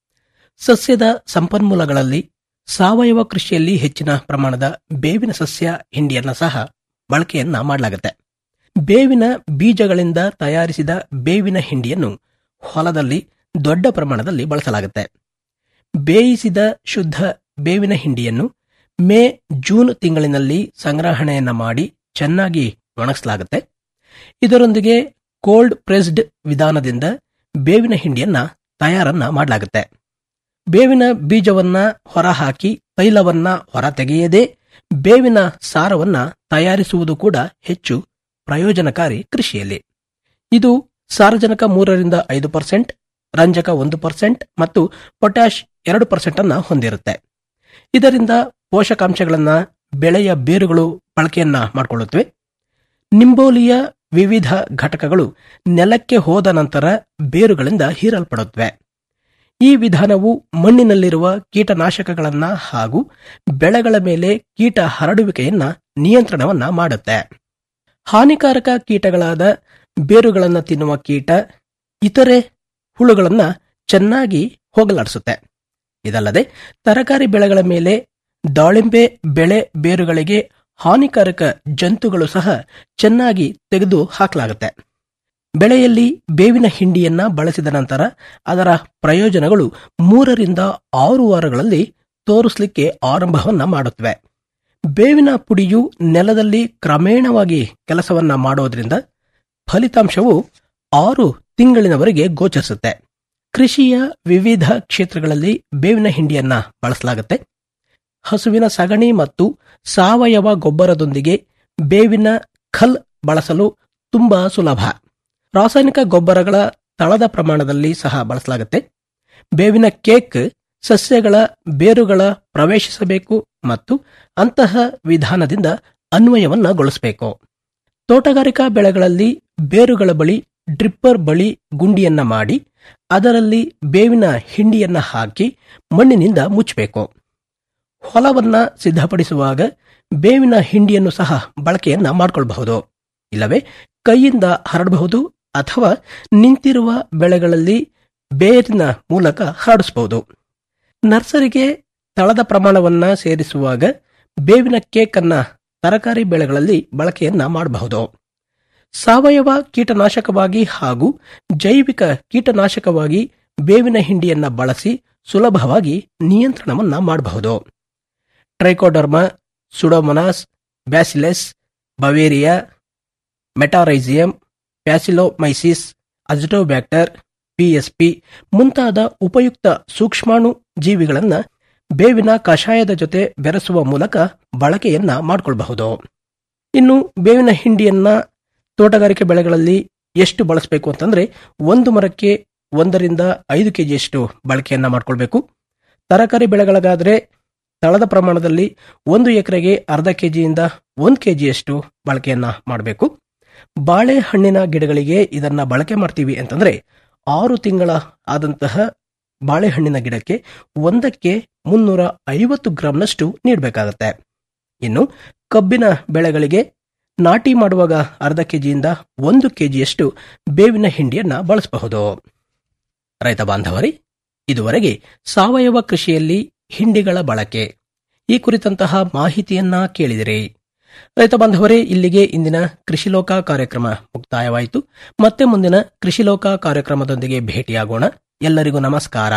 ಸಸ್ಯದ ಸಂಪನ್ಮೂಲಗಳಲ್ಲಿ ಸಾವಯವ ಕೃಷಿಯಲ್ಲಿ ಹೆಚ್ಚಿನ ಪ್ರಮಾಣದ ಬೇವಿನ ಸಸ್ಯ ಹಿಂಡಿಯನ್ನ ಸಹ ಬಳಕೆಯನ್ನ ಮಾಡಲಾಗುತ್ತೆ ಬೇವಿನ ಬೀಜಗಳಿಂದ ತಯಾರಿಸಿದ ಬೇವಿನ ಹಿಂಡಿಯನ್ನು ಹೊಲದಲ್ಲಿ ದೊಡ್ಡ ಪ್ರಮಾಣದಲ್ಲಿ ಬಳಸಲಾಗುತ್ತೆ ಬೇಯಿಸಿದ ಶುದ್ಧ ಬೇವಿನ ಹಿಂಡಿಯನ್ನು ಮೇ ಜೂನ್ ತಿಂಗಳಿನಲ್ಲಿ ಸಂಗ್ರಹಣೆಯನ್ನ ಮಾಡಿ ಚೆನ್ನಾಗಿ ಒಣಗಿಸಲಾಗುತ್ತೆ ಇದರೊಂದಿಗೆ ಕೋಲ್ಡ್ ಪ್ರೆಸ್ಡ್ ವಿಧಾನದಿಂದ ಬೇವಿನ ಹಿಂಡಿಯನ್ನ ತಯಾರನ್ನ ಮಾಡಲಾಗುತ್ತೆ ಬೇವಿನ ಬೀಜವನ್ನ ಹೊರಹಾಕಿ ತೈಲವನ್ನ ಹೊರತೆಗೆಯದೆ ಬೇವಿನ ಸಾರವನ್ನ ತಯಾರಿಸುವುದು ಕೂಡ ಹೆಚ್ಚು ಪ್ರಯೋಜನಕಾರಿ ಕೃಷಿಯಲ್ಲಿ ಇದು ಸಾರಜನಕ ಮೂರರಿಂದ ಐದು ಪರ್ಸೆಂಟ್ ರಂಜಕ ಒಂದು ಪರ್ಸೆಂಟ್ ಮತ್ತು ಪೊಟ್ಯಾಶ್ ಎರಡು ಪರ್ಸೆಂಟ್ ಅನ್ನ ಹೊಂದಿರುತ್ತೆ ಇದರಿಂದ ಪೋಷಕಾಂಶಗಳನ್ನ ಬೆಳೆಯ ಬೇರುಗಳು ಬಳಕೆಯನ್ನ ಮಾಡಿಕೊಳ್ಳುತ್ತವೆ ನಿಂಬೋಲಿಯ ವಿವಿಧ ಘಟಕಗಳು ನೆಲಕ್ಕೆ ಹೋದ ನಂತರ ಬೇರುಗಳಿಂದ ಹೀರಲ್ಪಡುತ್ತವೆ ಈ ವಿಧಾನವು ಮಣ್ಣಿನಲ್ಲಿರುವ ಕೀಟನಾಶಕಗಳನ್ನ ಹಾಗೂ ಬೆಳೆಗಳ ಮೇಲೆ ಕೀಟ ಹರಡುವಿಕೆಯನ್ನ ನಿಯಂತ್ರಣವನ್ನ ಮಾಡುತ್ತೆ ಹಾನಿಕಾರಕ ಕೀಟಗಳಾದ ಬೇರುಗಳನ್ನು ತಿನ್ನುವ ಕೀಟ ಇತರೆ ಹುಳುಗಳನ್ನ ಚೆನ್ನಾಗಿ ಹೋಗಲಾಡಿಸುತ್ತೆ ಇದಲ್ಲದೆ ತರಕಾರಿ ಬೆಳೆಗಳ ಮೇಲೆ ದಾಳಿಂಬೆ ಬೆಳೆ ಬೇರುಗಳಿಗೆ ಹಾನಿಕಾರಕ ಜಂತುಗಳು ಸಹ ಚೆನ್ನಾಗಿ ತೆಗೆದು ಹಾಕಲಾಗುತ್ತೆ ಬೆಳೆಯಲ್ಲಿ ಬೇವಿನ ಹಿಂಡಿಯನ್ನ ಬಳಸಿದ ನಂತರ ಅದರ ಪ್ರಯೋಜನಗಳು ಮೂರರಿಂದ ಆರು ವಾರಗಳಲ್ಲಿ ತೋರಿಸಲಿಕ್ಕೆ ಆರಂಭವನ್ನ ಮಾಡುತ್ತವೆ ಬೇವಿನ ಪುಡಿಯು ನೆಲದಲ್ಲಿ ಕ್ರಮೇಣವಾಗಿ ಕೆಲಸವನ್ನ ಮಾಡೋದ್ರಿಂದ ಫಲಿತಾಂಶವು ಆರು ತಿಂಗಳಿನವರೆಗೆ ಗೋಚರಿಸುತ್ತೆ ಕೃಷಿಯ ವಿವಿಧ ಕ್ಷೇತ್ರಗಳಲ್ಲಿ ಬೇವಿನ ಹಿಂಡಿಯನ್ನ ಬಳಸಲಾಗುತ್ತೆ ಹಸುವಿನ ಸಗಣಿ ಮತ್ತು ಸಾವಯವ ಗೊಬ್ಬರದೊಂದಿಗೆ ಬೇವಿನ ಖಲ್ ಬಳಸಲು ತುಂಬಾ ಸುಲಭ ರಾಸಾಯನಿಕ ಗೊಬ್ಬರಗಳ ತಳದ ಪ್ರಮಾಣದಲ್ಲಿ ಸಹ ಬಳಸಲಾಗುತ್ತೆ ಬೇವಿನ ಕೇಕ್ ಸಸ್ಯಗಳ ಬೇರುಗಳ ಪ್ರವೇಶಿಸಬೇಕು ಮತ್ತು ಅಂತಹ ವಿಧಾನದಿಂದ ಅನ್ವಯವನ್ನಗೊಳಿಸಬೇಕು ತೋಟಗಾರಿಕಾ ಬೆಳೆಗಳಲ್ಲಿ ಬೇರುಗಳ ಬಳಿ ಡ್ರಿಪ್ಪರ್ ಬಳಿ ಗುಂಡಿಯನ್ನ ಮಾಡಿ ಅದರಲ್ಲಿ ಬೇವಿನ ಹಿಂಡಿಯನ್ನ ಹಾಕಿ ಮಣ್ಣಿನಿಂದ ಮುಚ್ಚಬೇಕು ಹೊಲವನ್ನ ಸಿದ್ಧಪಡಿಸುವಾಗ ಬೇವಿನ ಹಿಂಡಿಯನ್ನು ಸಹ ಬಳಕೆಯನ್ನ ಮಾಡಿಕೊಳ್ಳಬಹುದು ಇಲ್ಲವೇ ಕೈಯಿಂದ ಹರಡಬಹುದು ಅಥವಾ ನಿಂತಿರುವ ಬೆಳೆಗಳಲ್ಲಿ ಬೇರಿನ ಮೂಲಕ ಹರಡಿಸಬಹುದು ನರ್ಸರಿಗೆ ತಳದ ಪ್ರಮಾಣವನ್ನ ಸೇರಿಸುವಾಗ ಬೇವಿನ ಕೇಕ್ ಅನ್ನ ತರಕಾರಿ ಬೆಳೆಗಳಲ್ಲಿ ಬಳಕೆಯನ್ನ ಮಾಡಬಹುದು ಸಾವಯವ ಕೀಟನಾಶಕವಾಗಿ ಹಾಗೂ ಜೈವಿಕ ಕೀಟನಾಶಕವಾಗಿ ಬೇವಿನ ಹಿಂಡಿಯನ್ನ ಬಳಸಿ ಸುಲಭವಾಗಿ ನಿಯಂತ್ರಣವನ್ನ ಮಾಡಬಹುದು trichoderma pseudomonas bacillus beauveria metarhizium paecilomyces azotobacter PSP ಮುಂತಾದ ಉಪಯುಕ್ತ ಸೂಕ್ಷ್ಮಾಣು ಜೀವಿಗಳನ್ನು ಬೇವಿನ ಕಷಾಯದ ಜೊತೆ ಬೆರೆಸುವ ಮೂಲಕ ಬಳಕೆಯನ್ನ ಮಾಡಿಕೊಳ್ಳಬಹುದು ಇನ್ನು ಬೇವಿನ ಹಿಂಡಿಯನ್ನ ತೋಟಗಾರಿಕೆ ಬೆಳೆಗಳಲ್ಲಿ ಎಷ್ಟು ಬಳಸಬೇಕು ಅಂತಂದ್ರೆ ಒಂದು ಮರಕ್ಕೆ ಒಂದರಿಂದ ಐದು ಕೆಜಿಯಷ್ಟು ಬಳಕೆಯನ್ನ ಮಾಡಿಕೊಳ್ಬೇಕು ತರಕಾರಿ ಬೆಳೆಗಳಿಗಾದ್ರೆ ತಳದ ಪ್ರಮಾಣದಲ್ಲಿ ಒಂದು ಎಕರೆಗೆ ಅರ್ಧ ಕೆಜಿಯಿಂದ ಒಂದು ಕೆಜಿಯಷ್ಟು ಬಳಕೆಯನ್ನ ಮಾಡಬೇಕು ಬಾಳೆಹಣ್ಣಿನ ಗಿಡಗಳಿಗೆ ಇದನ್ನ ಬಳಕೆ ಮಾಡ್ತೀವಿ ಅಂತಂದ್ರೆ ಆರು ತಿಂಗಳ ಆದಂತಹ ಬಾಳೆಹಣ್ಣಿನ ಗಿಡಕ್ಕೆ ಒಂದಕ್ಕೆ ಮುನ್ನೂರ ಐವತ್ತು ಗ್ರಾಂನಷ್ಟು ನೀಡಬೇಕಾಗತ್ತೆ ಇನ್ನು ಕಬ್ಬಿನ ಬೆಳೆಗಳಿಗೆ ನಾಟಿ ಮಾಡುವಾಗ ಅರ್ಧ ಕೆಜಿಯಿಂದ ಒಂದು ಕೆಜಿಯಷ್ಟು ಬೇವಿನ ಹಿಂಡಿಯನ್ನ ಬಳಸಬಹುದು ರೈತ ಬಾಂಧವರೇ ಇದುವರೆಗೆ ಸಾವಯವ ಕೃಷಿಯಲ್ಲಿ ಹಿಂಡಿಗಳ ಬಳಕೆ ಈ ಕುರಿತಂತಹ ಮಾಹಿತಿಯನ್ನ ಕೇಳಿದಿರಿ ರೈತ ಬಾಂಧವರೇ ಇಲ್ಲಿಗೆ ಇಂದಿನ ಕೃಷಿಲೋಕ ಕಾರ್ಯಕ್ರಮ ಮುಕ್ತಾಯವಾಯಿತು ಮತ್ತೆ ಮುಂದಿನ ಕೃಷಿಲೋಕ ಕಾರ್ಯಕ್ರಮದೊಂದಿಗೆ ಭೇಟಿಯಾಗೋಣ ಎಲ್ಲರಿಗೂ ನಮಸ್ಕಾರ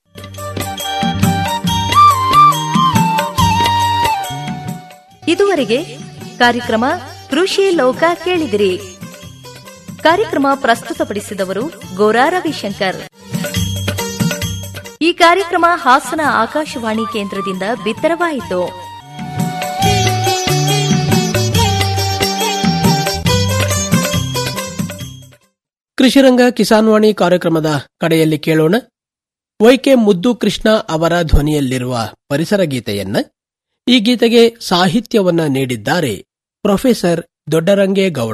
ಇದುವರೆಗೆ ಕಾರ್ಯಕ್ರಮ ಕೃಷಿ ಲೋಕ ಕೇಳಿದಿರಿ ಕಾರ್ಯಕ್ರಮ ಪ್ರಸ್ತುತಪಡಿಸಿದವರು ಗೋರಾ ರವಿಶಂಕರ್ ಈ ಕಾರ್ಯಕ್ರಮ ಹಾಸನ ಆಕಾಶವಾಣಿ ಕೇಂದ್ರದಿಂದ ಬಿತ್ತರವಾಯಿತು ಕೃಷಿರಂಗ ಕಿಸಾನ್ವಾಣಿ ಕಾರ್ಯಕ್ರಮದ ಕಡೆಯಲ್ಲಿ ಕೇಳೋಣ ವೈಕೆ ಮುದ್ದು ಕೃಷ್ಣ ಅವರ ಧ್ವನಿಯಲ್ಲಿರುವ ಪರಿಸರ ಗೀತೆಯನ್ನ ಈ ಗೀತೆಗೆ ಸಾಹಿತ್ಯವನ್ನ ನೀಡಿದ್ದಾರೆ ಪ್ರೊಫೆಸರ್ ದೊಡ್ಡರಂಗೇಗೌಡ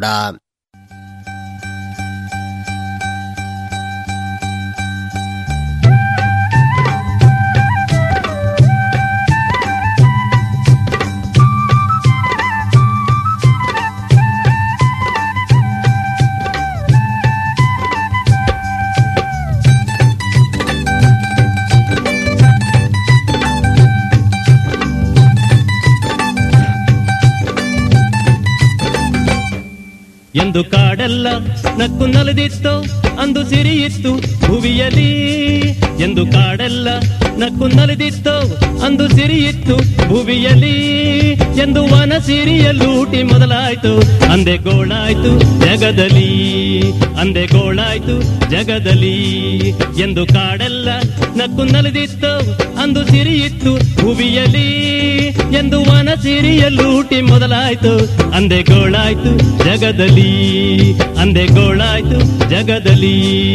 ಎಂದು ಕಾಡೆಲ್ಲ ನಕ್ಕು ನಲಿದಿತ್ತು ಅಂದು ಸಿರಿಯಿತ್ತು ಭುವಿಯಲಿ ಎಂದು ಕಾಡೆಲ್ಲ ನಕ್ಕು ನಲಿದಿತ್ತು ಅಂದು ಸಿರಿಯಿತ್ತು ಭುವಿಯಲಿ ಎಂದು ವನ ಸಿರಿಯ ಲೂಟಿ ಮೊದಲಾಯ್ತು ಅಂದೆ ಗೋಳಾಯ್ತು ಜಗದಲ್ಲಿ ಅಂದೆ ಗೋಳಾಯ್ತು ಜಗದಲ್ಲಿ ಎಂದು ಕಾಡೆಲ್ಲ ನಕ್ಕು ನಲಿದಿತ್ತು ಅಂದು ಸಿರಿಯಿತ್ತು ಭುವಿಯಲಿ ಎಂದು ವನ ಸಿರಿಯ ಲೂಟಿ ಮೊದಲಾಯ್ತು ಅಂದೆ ಗೋಳಾಯ್ತು ಜಗದಲ್ಲಿ ಅಂದೆ ಗೋಳಾಯ್ತು ಜಗದಲ್ಲಿ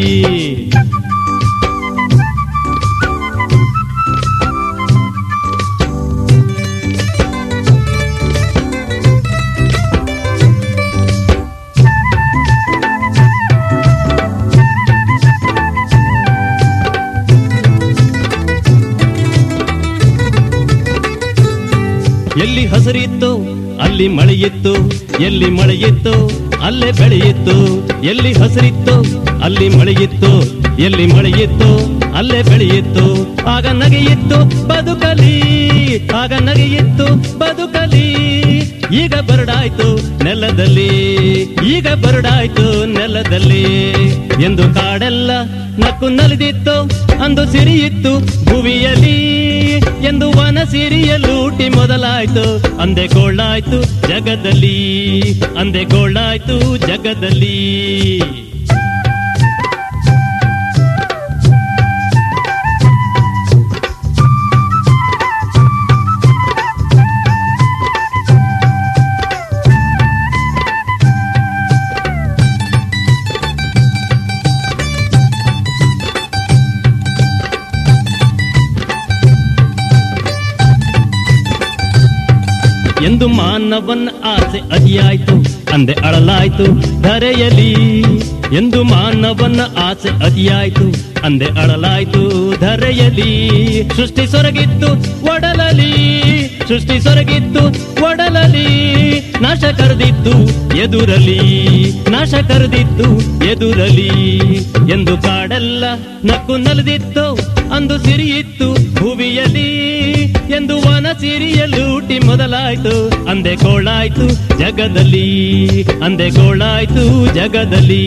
ಎಲ್ಲಿ ಹಸಿರಿತ್ತು ಅಲ್ಲಿ ಮಳೆಯಿತ್ತು ಎಲ್ಲಿ ಮಳೆಯಿತ್ತು ಅಲ್ಲೇ ಬೆಳೆಯಿತ್ತು ಎಲ್ಲಿ ಹಸಿರಿತ್ತು ಅಲ್ಲಿ ಮಳೆಯಿತ್ತು ಎಲ್ಲಿ ಮಳೆಯಿತ್ತು ಅಲ್ಲೇ ಬೆಳೆಯಿತ್ತು ಆಗ ನಗೆಯಿತ್ತು ಬದುಕಲಿ ಆಗ ನಗೆಯಿತ್ತು ಬದುಕಲಿ ಈಗ ಬರಡಾಯ್ತು ನೆಲದಲ್ಲಿ ಈಗ ಬರಡಾಯ್ತು ನೆಲದಲ್ಲಿ ಎಂದು ಕಾಡೆಲ್ಲ ನಕ್ಕು ನಲಿದಿತ್ತು ಅಂದು ಸಿರಿಯಿತ್ತು ಭುವಿಯಲಿ ಎಂದು ವನ ಸಿರಿಯ ಲೂಟಿ ಮೊದಲಾಯ್ತು ಅಂದೆ ಗೋಳಾಯ್ತು ಜಗದಲ್ಲಿ ಅಂದೆ ಗೋಳಾಯ್ತು ಜಗದಲ್ಲಿ ಎಂದು ಮಾನವನ ಆಸೆ ಅತಿಯಾಯ್ತು ಅಂದೆ ಅಳಲಾಯ್ತು ಧರೆಯಲಿ ಎಂದು ಮಾನವನ ಆಸೆ ಅತಿಯಾಯ್ತು ಅಂದೆ ಅಳಲಾಯ್ತು ಧರೆಯಲಿ ಸೃಷ್ಟಿ ಸೊರಗಿತ್ತು ಒಡಲಲಿ ಸೃಷ್ಟಿ ಸೊರಗಿತ್ತು ಒಡಲಲಿ ನಾಶ ಕರೆದಿತ್ತು ಎದುರಲಿ ನಾಶ ಕರೆದಿತ್ತು ಎದುರಲಿ ಎಂದು ಕಾಡೆಲ್ಲ ನಕ್ಕು ನಲಿದಿತ್ತು ಅಂದು ಸಿರಿಯಿತ್ತು ಭುವಿಯಲಿ ಎಂದು ವನ ಸಿರಿಯ ಲೂಟಿ ಮೊದಲಾಯ್ತು ಅಂದೆ ಗೋಳಾಯ್ತು ಜಗದಲ್ಲಿ ಅಂದೆ ಗೋಳಾಯ್ತು ಜಗದಲ್ಲಿ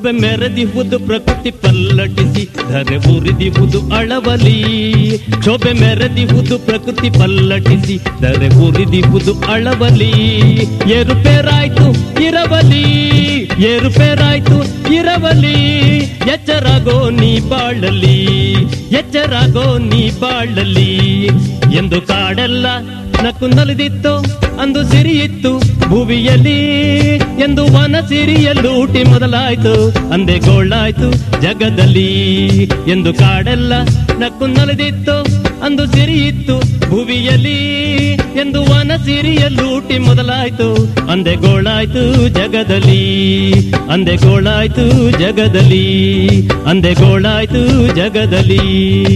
ಶೋಭೆ ಮೆರೆದಿಹುದು ಪ್ರಕೃತಿ ಪಲ್ಲಟಿಸಿ ಧರೆ ಉರಿದಿಹುದು ಅಳವಲಿ ಶೋಭೆ ಮೆರೆದಿಹುದು ಪ್ರಕೃತಿ ಪಲ್ಲಟಿಸಿ ಧರೆ ಉರಿದಿಹುದು ಅಳವಲಿ ಏರುಪೇರಾಯ್ತು ಇರವಲಿ ಏರುಪೇರಾಯ್ತು ಇರವಲಿ ಎಚ್ಚರಾಗೋ ನೀ ಬಾಳಲಿ ಎಚ್ಚರಾಗೋ ನೀ ಬಾಳಲಿ ಎಂದು ಕಾಡೆಲ್ಲ ನಕ್ಕು ನಲಿದಿತ್ತು ಅಂದು ಸಿರಿಯಿತ್ತು ಭುವಿಯಲ್ಲಿ ಎಂದು ವನ ಸಿರಿಯಲ್ಲೂಟಿ ಮೊದಲಾಯ್ತು ಅಂದೆ ಗೋಳಾಯ್ತು ಜಗದಲ್ಲಿ ಎಂದು ಕಾಡೆಲ್ಲ ನಕ್ಕು ನಲಿದಿತ್ತು ಅಂದು ಸಿರಿಯಿತ್ತು ಭುವಿಯಲ್ಲಿ ಎಂದು ವನ ಸಿರಿಯಲ್ಲೂಟಿ ಮೊದಲಾಯ್ತು ಅಂದೆ ಗೋಳಾಯ್ತು ಜಗದಲ್ಲಿ ಅಂದೆ ಗೋಳಾಯ್ತು ಜಗದಲ್ಲಿ ಅಂದೆ ಗೋಳಾಯ್ತು ಜಗದಲ್ಲಿ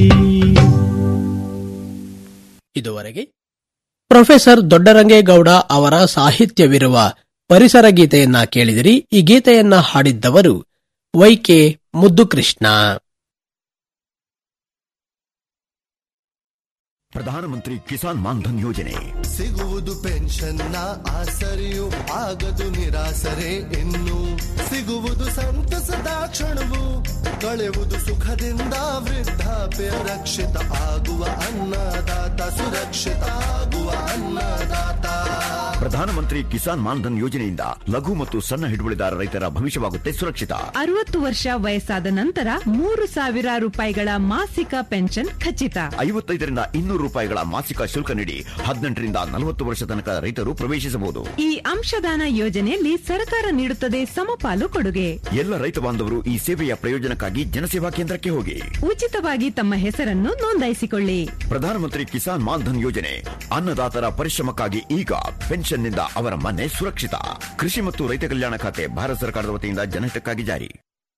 ಇದುವರೆಗೆ ಪ್ರೊಫೆಸರ್ ದೊಡ್ಡರಂಗೇಗೌಡ ಅವರ ಸಾಹಿತ್ಯವಿರುವ ಪರಿಸರ ಗೀತೆಯನ್ನ ಕೇಳಿದಿರಿ ಈ ಗೀತೆಯನ್ನ ಹಾಡಿದ್ದವರು ವೈಕೆ ಮುದ್ದುಕೃಷ್ಣ ಪ್ರಧಾನಮಂತ್ರಿ ಕಿಸಾನ್ ಮಾನ್ಧನ್ ಯೋಜನೆ ಸಿಗುವುದು ಪೆನ್ಷನ್ನ ಆಸರೆಯು ಆಗದು ನಿರಾಸರೆ ಇನ್ನು ಸಿಗುವುದು ಸಂತಸದ ಕ್ಷಣವು ಕಳೆಯುವುದು ಸುಖದಿಂದ ವೃದ್ಧಾಪ್ಯ ರಕ್ಷಿತ ಆಗುವ ಅನ್ನದಾತ ಸುರಕ್ಷಿತ ಆಗುವ ಅನ್ನದಾತ ಪ್ರಧಾನಮಂತ್ರಿ ಕಿಸಾನ್ ಮಾನ್ಧನ್ ಯೋಜನೆಯಿಂದ ಲಘು ಮತ್ತು ಸಣ್ಣ ಹಿಡುವಳಿದಾರ ರೈತರ ಭವಿಷ್ಯವಾಗುತ್ತೆ ಸುರಕ್ಷಿತ ಅರವತ್ತು ವರ್ಷ ವಯಸ್ಸಾದ ನಂತರ ಮೂರು ಸಾವಿರ ರೂಪಾಯಿಗಳ ಮಾಸಿಕ ಪೆನ್ಷನ್ ಖಚಿತ ಐವತ್ತೈದರಿಂದ ಇನ್ನೂರು ರೂಪಾಯಿಗಳ ಮಾಸಿಕ ಶುಲ್ಕ ನೀಡಿ ಹದಿನೆಂಟರಿಂದ ನಲವತ್ತು ವರ್ಷ ತನಕ ರೈತರು ಪ್ರವೇಶಿಸಬಹುದು ಈ ಅಂಶದಾನ ಯೋಜನೆಯಲ್ಲಿ ಸರ್ಕಾರ ನೀಡುತ್ತದೆ ಸಮಪಾಲು ಕೊಡುಗೆ ಎಲ್ಲ ರೈತ ಬಾಂಧವರು ಈ ಸೇವೆಯ ಪ್ರಯೋಜನಕ್ಕಾಗಿ ಜನಸೇವಾ ಕೇಂದ್ರಕ್ಕೆ ಹೋಗಿ ಉಚಿತವಾಗಿ ತಮ್ಮ ಹೆಸರನ್ನು ನೋಂದಾಯಿಸಿಕೊಳ್ಳಿ ಪ್ರಧಾನಮಂತ್ರಿ ಕಿಸಾನ್ ಮಾನ್ಧನ್ ಯೋಜನೆ ಅನ್ನದಾತರ ಪರಿಶ್ರಮಕ್ಕಾಗಿ ಈಗ ಪೆನ್ಷನ್ನಿಂದ ಅವರ ಮನೆ ಸುರಕ್ಷಿತ ಕೃಷಿ ಮತ್ತು ರೈತ ಕಲ್ಯಾಣ ಖಾತೆ ಭಾರತ ಸರ್ಕಾರದ ವತಿಯಿಂದ ಜನಹಿತಕ್ಕಾಗಿ ಜಾರಿ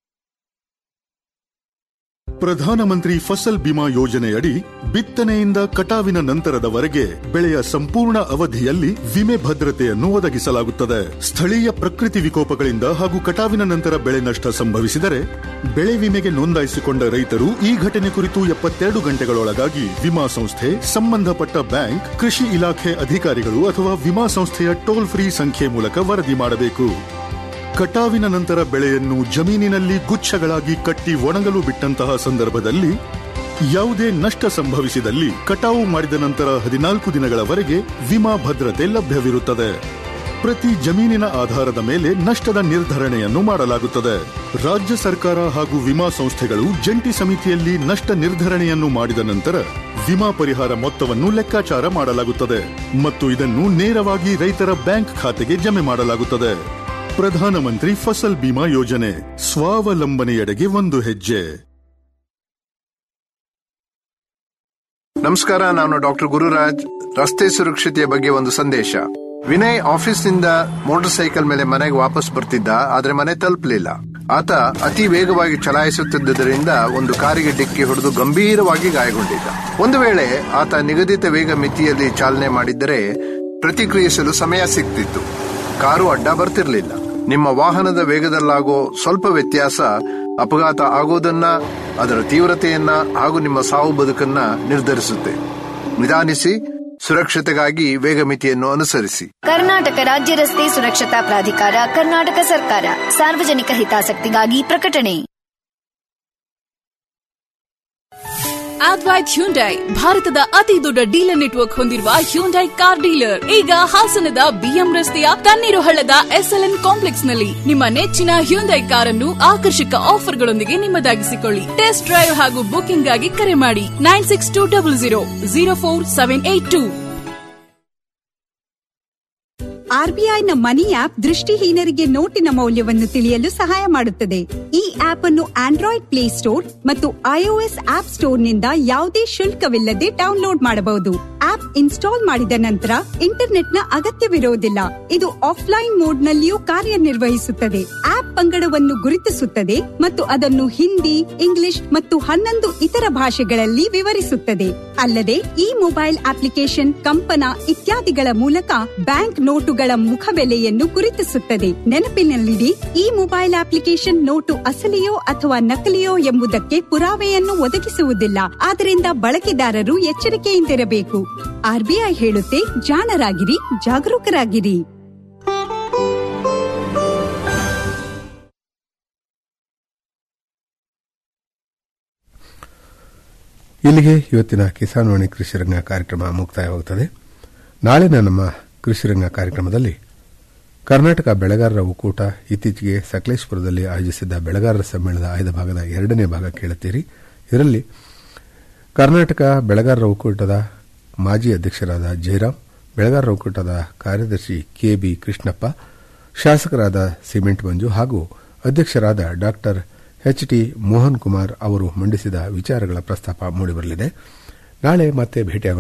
ಪ್ರಧಾನಮಂತ್ರಿ ಫಸಲ್ ಬಿಮಾ ಯೋಜನೆಯಡಿ ಬಿತ್ತನೆಯಿಂದ ಕಟಾವಿನ ನಂತರದವರೆಗೆ ಬೆಳೆಯ ಸಂಪೂರ್ಣ ಅವಧಿಯಲ್ಲಿ ವಿಮೆ ಭದ್ರತೆಯನ್ನು ಒದಗಿಸಲಾಗುತ್ತದೆ ಸ್ಥಳೀಯ ಪ್ರಕೃತಿ ವಿಕೋಪಗಳಿಂದ ಹಾಗೂ ಕಟಾವಿನ ನಂತರ ಬೆಳೆ ನಷ್ಟ ಸಂಭವಿಸಿದರೆ ಬೆಳೆ ವಿಮೆಗೆ ನೋಂದಾಯಿಸಿಕೊಂಡ ರೈತರು ಈ ಘಟನೆ ಕುರಿತು ಎಪ್ಪತ್ತೆರಡು ಗಂಟೆಗಳೊಳಗಾಗಿ ವಿಮಾ ಸಂಸ್ಥೆ ಸಂಬಂಧಪಟ್ಟ ಬ್ಯಾಂಕ್ ಕೃಷಿ ಇಲಾಖೆ ಅಧಿಕಾರಿಗಳು ಅಥವಾ ವಿಮಾ ಸಂಸ್ಥೆಯ ಟೋಲ್ ಫ್ರೀ ಸಂಖ್ಯೆ ಮೂಲಕ ವರದಿ ಮಾಡಬೇಕು ಕಟಾವಿನ ನಂತರ ಬೆಳೆಯನ್ನು ಜಮೀನಿನಲ್ಲಿ ಗುಚ್ಛಗಳಾಗಿ ಕಟ್ಟಿ ಒಣಗಲು ಬಿಟ್ಟಂತಹ ಸಂದರ್ಭದಲ್ಲಿ ಯಾವುದೇ ನಷ್ಟ ಸಂಭವಿಸಿದಲ್ಲಿ ಕಟಾವು ಮಾಡಿದ ನಂತರ ಹದಿನಾಲ್ಕು ದಿನಗಳವರೆಗೆ ವಿಮಾ ಭದ್ರತೆ ಲಭ್ಯವಿರುತ್ತದೆ ಪ್ರತಿ ಜಮೀನಿನ ಆಧಾರದ ಮೇಲೆ ನಷ್ಟದ ನಿರ್ಧರಣೆಯನ್ನು ಮಾಡಲಾಗುತ್ತದೆ ರಾಜ್ಯ ಸರ್ಕಾರ ಹಾಗೂ ವಿಮಾ ಸಂಸ್ಥೆಗಳು ಜಂಟಿ ಸಮಿತಿಯಲ್ಲಿ ನಷ್ಟ ನಿರ್ಧರಣೆಯನ್ನು ಮಾಡಿದ ನಂತರ ವಿಮಾ ಪರಿಹಾರ ಮೊತ್ತವನ್ನು ಲೆಕ್ಕಾಚಾರ ಮಾಡಲಾಗುತ್ತದೆ ಮತ್ತು ಇದನ್ನು ನೇರವಾಗಿ ರೈತರ ಬ್ಯಾಂಕ್ ಖಾತೆಗೆ ಜಮೆ ಮಾಡಲಾಗುತ್ತದೆ ಪ್ರಧಾನಮಂತ್ರಿ ಫಸಲ್ ಬಿಮಾ ಯೋಜನೆ ಸ್ವಾವಲಂಬನೆಯೆಡೆಗೆ ಒಂದು ಹೆಜ್ಜೆ ನಮಸ್ಕಾರ ನಾನು ಡಾಕ್ಟರ್ ಗುರುರಾಜ್ ರಸ್ತೆ ಸುರಕ್ಷತೆಯ ಬಗ್ಗೆ ಒಂದು ಸಂದೇಶ ವಿನಯ್ ಆಫೀಸ್ನಿಂದ ಮೋಟಾರ್ ಸೈಕಲ್ ಮೇಲೆ ಮನೆಗೆ ವಾಪಸ್ ಬರ್ತಿದ್ದ ಆದ್ರೆ ಮನೆ ತಲುಪಲಿಲ್ಲ ಆತ ಅತಿ ವೇಗವಾಗಿ ಚಲಾಯಿಸುತ್ತಿದ್ದರಿಂದ ಒಂದು ಕಾರಿಗೆ ಡಿಕ್ಕಿ ಹೊಡೆದು ಗಂಭೀರವಾಗಿ ಗಾಯಗೊಂಡಿದ್ದ ಒಂದು ವೇಳೆ ಆತ ನಿಗದಿತ ವೇಗ ಮಿತಿಯಲ್ಲಿ ಚಾಲನೆ ಮಾಡಿದ್ದರೆ ಪ್ರತಿಕ್ರಿಯಿಸಲು ಸಮಯ ಸಿಗ್ತಿತ್ತು ಕಾರು ಅಡ್ಡ ಬರ್ತಿರ್ಲಿಲ್ಲ ನಿಮ್ಮ ವಾಹನದ ವೇಗದಲ್ಲಾಗೋ ಸ್ವಲ್ಪ ವ್ಯತ್ಯಾಸ ಅಪಘಾತ ಆಗೋದನ್ನ ಅದರ ತೀವ್ರತೆಯನ್ನ ಹಾಗೂ ನಿಮ್ಮ ಸಾವು ಬದುಕನ್ನ ನಿರ್ಧರಿಸುತ್ತೆ ನಿಧಾನಿಸಿ ಸುರಕ್ಷತೆಗಾಗಿ ವೇಗ ಮಿತಿಯನ್ನು ಅನುಸರಿಸಿ ಕರ್ನಾಟಕ ರಾಜ್ಯ ರಸ್ತೆ ಸುರಕ್ಷತಾ ಪ್ರಾಧಿಕಾರ ಕರ್ನಾಟಕ ಸರ್ಕಾರ ಸಾರ್ವಜನಿಕ ಹಿತಾಸಕ್ತಿಗಾಗಿ ಪ್ರಕಟಣೆ ಅದ್ವೈತ್ ಹ್ಯುಂಡೈ ಭಾರತದ ಅತಿ ದೊಡ್ಡ ಡೀಲರ್ ನೆಟ್ವರ್ಕ್ ಹೊಂದಿರುವ ಹ್ಯುಂಡೈ ಕಾರ್ ಡೀಲರ್ ಈಗ ಹಾಸನದ ಬಿಎಂ ರಸ್ತೆಯ ತಣ್ಣೀರು ಹಳ್ಳದ ಎಸ್ಎಲ್ಎನ್ ಕಾಂಪ್ಲೆಕ್ಸ್ ನಲ್ಲಿ ನಿಮ್ಮ ನೆಚ್ಚಿನ ಹ್ಯುಂಡೈ ಕಾರನ್ನು ಆಕರ್ಷಕ ಆಫರ್ಗಳೊಂದಿಗೆ ನಿಮ್ಮದಾಗಿಸಿಕೊಳ್ಳಿ ಟೆಸ್ಟ್ ಡ್ರೈವ್ ಹಾಗೂ ಬುಕಿಂಗ್ ಆಗಿ ಕರೆ ಮಾಡಿ nine six two double zero zero four seven eight two ಆರ್ಬಿಐನ ಮನಿ ಆಪ್ ದೃಷ್ಟಿಹೀನರಿಗೆ ನೋಟಿನ ಮೌಲ್ಯವನ್ನು ತಿಳಿಯಲು ಸಹಾಯ ಮಾಡುತ್ತದೆ ಈ ಆಪ್ ಅನ್ನು ಆಂಡ್ರಾಯ್ಡ್ ಪ್ಲೇ ಸ್ಟೋರ್ ಮತ್ತು ಐಒಎಸ್ ಆಪ್ ಸ್ಟೋರ್ನಿಂದ ಯಾವುದೇ ಶುಲ್ಕವಿಲ್ಲದೆ ಡೌನ್ಲೋಡ್ ಮಾಡಬಹುದು ಆಪ್ ಇನ್ಸ್ಟಾಲ್ ಮಾಡಿದ ನಂತರ ಇಂಟರ್ನೆಟ್ನ ಅಗತ್ಯವಿರುವುದಿಲ್ಲ ಇದು ಆಫ್ಲೈನ್ ಮೋಡ್ನಲ್ಲಿಯೂ ಕಾರ್ಯನಿರ್ವಹಿಸುತ್ತದೆ ಆಪ್ ಪಂಗಡವನ್ನು ಗುರುತಿಸುತ್ತದೆ ಮತ್ತು ಅದನ್ನು ಹಿಂದಿ ಇಂಗ್ಲಿಷ್ ಮತ್ತು ಹನ್ನೊಂದು ಇತರ ಭಾಷೆಗಳಲ್ಲಿ ವಿವರಿಸುತ್ತದೆ ಅಲ್ಲದೆ ಈ ಮೊಬೈಲ್ ಅಪ್ಲಿಕೇಶನ್ ಕಂಪನ ಇತ್ಯಾದಿಗಳ ಮೂಲಕ ಬ್ಯಾಂಕ್ ನೋಟುಗಳ ಮುಖಬೆಲೆಯನ್ನು ಗುರುತಿಸುತ್ತದೆ ನೆನಪಿನಲ್ಲಿಡಿ ಈ ಮೊಬೈಲ್ ಅಪ್ಲಿಕೇಶನ್ ನೋಟು ಅಸಲಿಯೋ ಅಥವಾ ನಕಲಿಯೋ ಎಂಬುದಕ್ಕೆ ಪುರಾವೆಯನ್ನು ಒದಗಿಸುವುದಿಲ್ಲ ಆದ್ದರಿಂದ ಬಳಕೆದಾರರು ಎಚ್ಚರಿಕೆಯಿಂದಿರಬೇಕು ಆರ್ಬಿಐ ಹೇಳುತ್ತೆ ಜಾಣರಾಗಿರಿ ಜಾಗರೂಕರಾಗಿರಿ ಇಲ್ಲಿಗೆ ಇವತ್ತಿನ ಕಿಸಾನ್ ವಾಣಿ ಕೃಷಿರಂಗ ಕಾರ್ಯಕ್ರಮ ಮುಕ್ತಾಯವಾಗುತ್ತದೆ ನಾಳಿನ ನಮ್ಮ ಕೃಷಿರಂಗ ಕಾರ್ಯಕ್ರಮದಲ್ಲಿ ಕರ್ನಾಟಕ ಬೆಳೆಗಾರರ ಒಕ್ಕೂಟ ಇತ್ತೀಚೆಗೆ ಸಕಲೇಶ್ಪುರದಲ್ಲಿ ಆಯೋಜಿಸಿದ್ದ ಬೆಳೆಗಾರರ ಸಮ್ಮೇಳನದ ಆಯ್ದ ಭಾಗದ ಎರಡನೇ ಭಾಗ ಕೇಳುತ್ತೀರಿ ಇದರಲ್ಲಿ ಕರ್ನಾಟಕ ಬೆಳೆಗಾರರ ಒಕ್ಕೂಟದ ಮಾಜಿ ಅಧ್ಯಕ್ಷರಾದ ಜಯರಾಮ್ ಬೆಳೆಗಾರರ ಒಕ್ಕೂಟದ ಕಾರ್ಯದರ್ಶಿ ಕೆಬಿ ಕೃಷ್ಣಪ್ಪ ಶಾಸಕರಾದ ಸಿಮೆಂಟ್ ಮಂಜು ಹಾಗೂ ಅಧ್ಯಕ್ಷರಾದ ಡಾ ಎಚ್ ಟಿ ಮೋಹನ್ ಕುಮಾರ್ ಅವರು ಮಂಡಿಸಿದ ವಿಚಾರಗಳ ಪ್ರಸ್ತಾಪ ಮೂಡಿಬರಲಿದೆ ನಾಳೆ ಮತ್ತೆ ಭೇಟಿಯಾಗೋಣ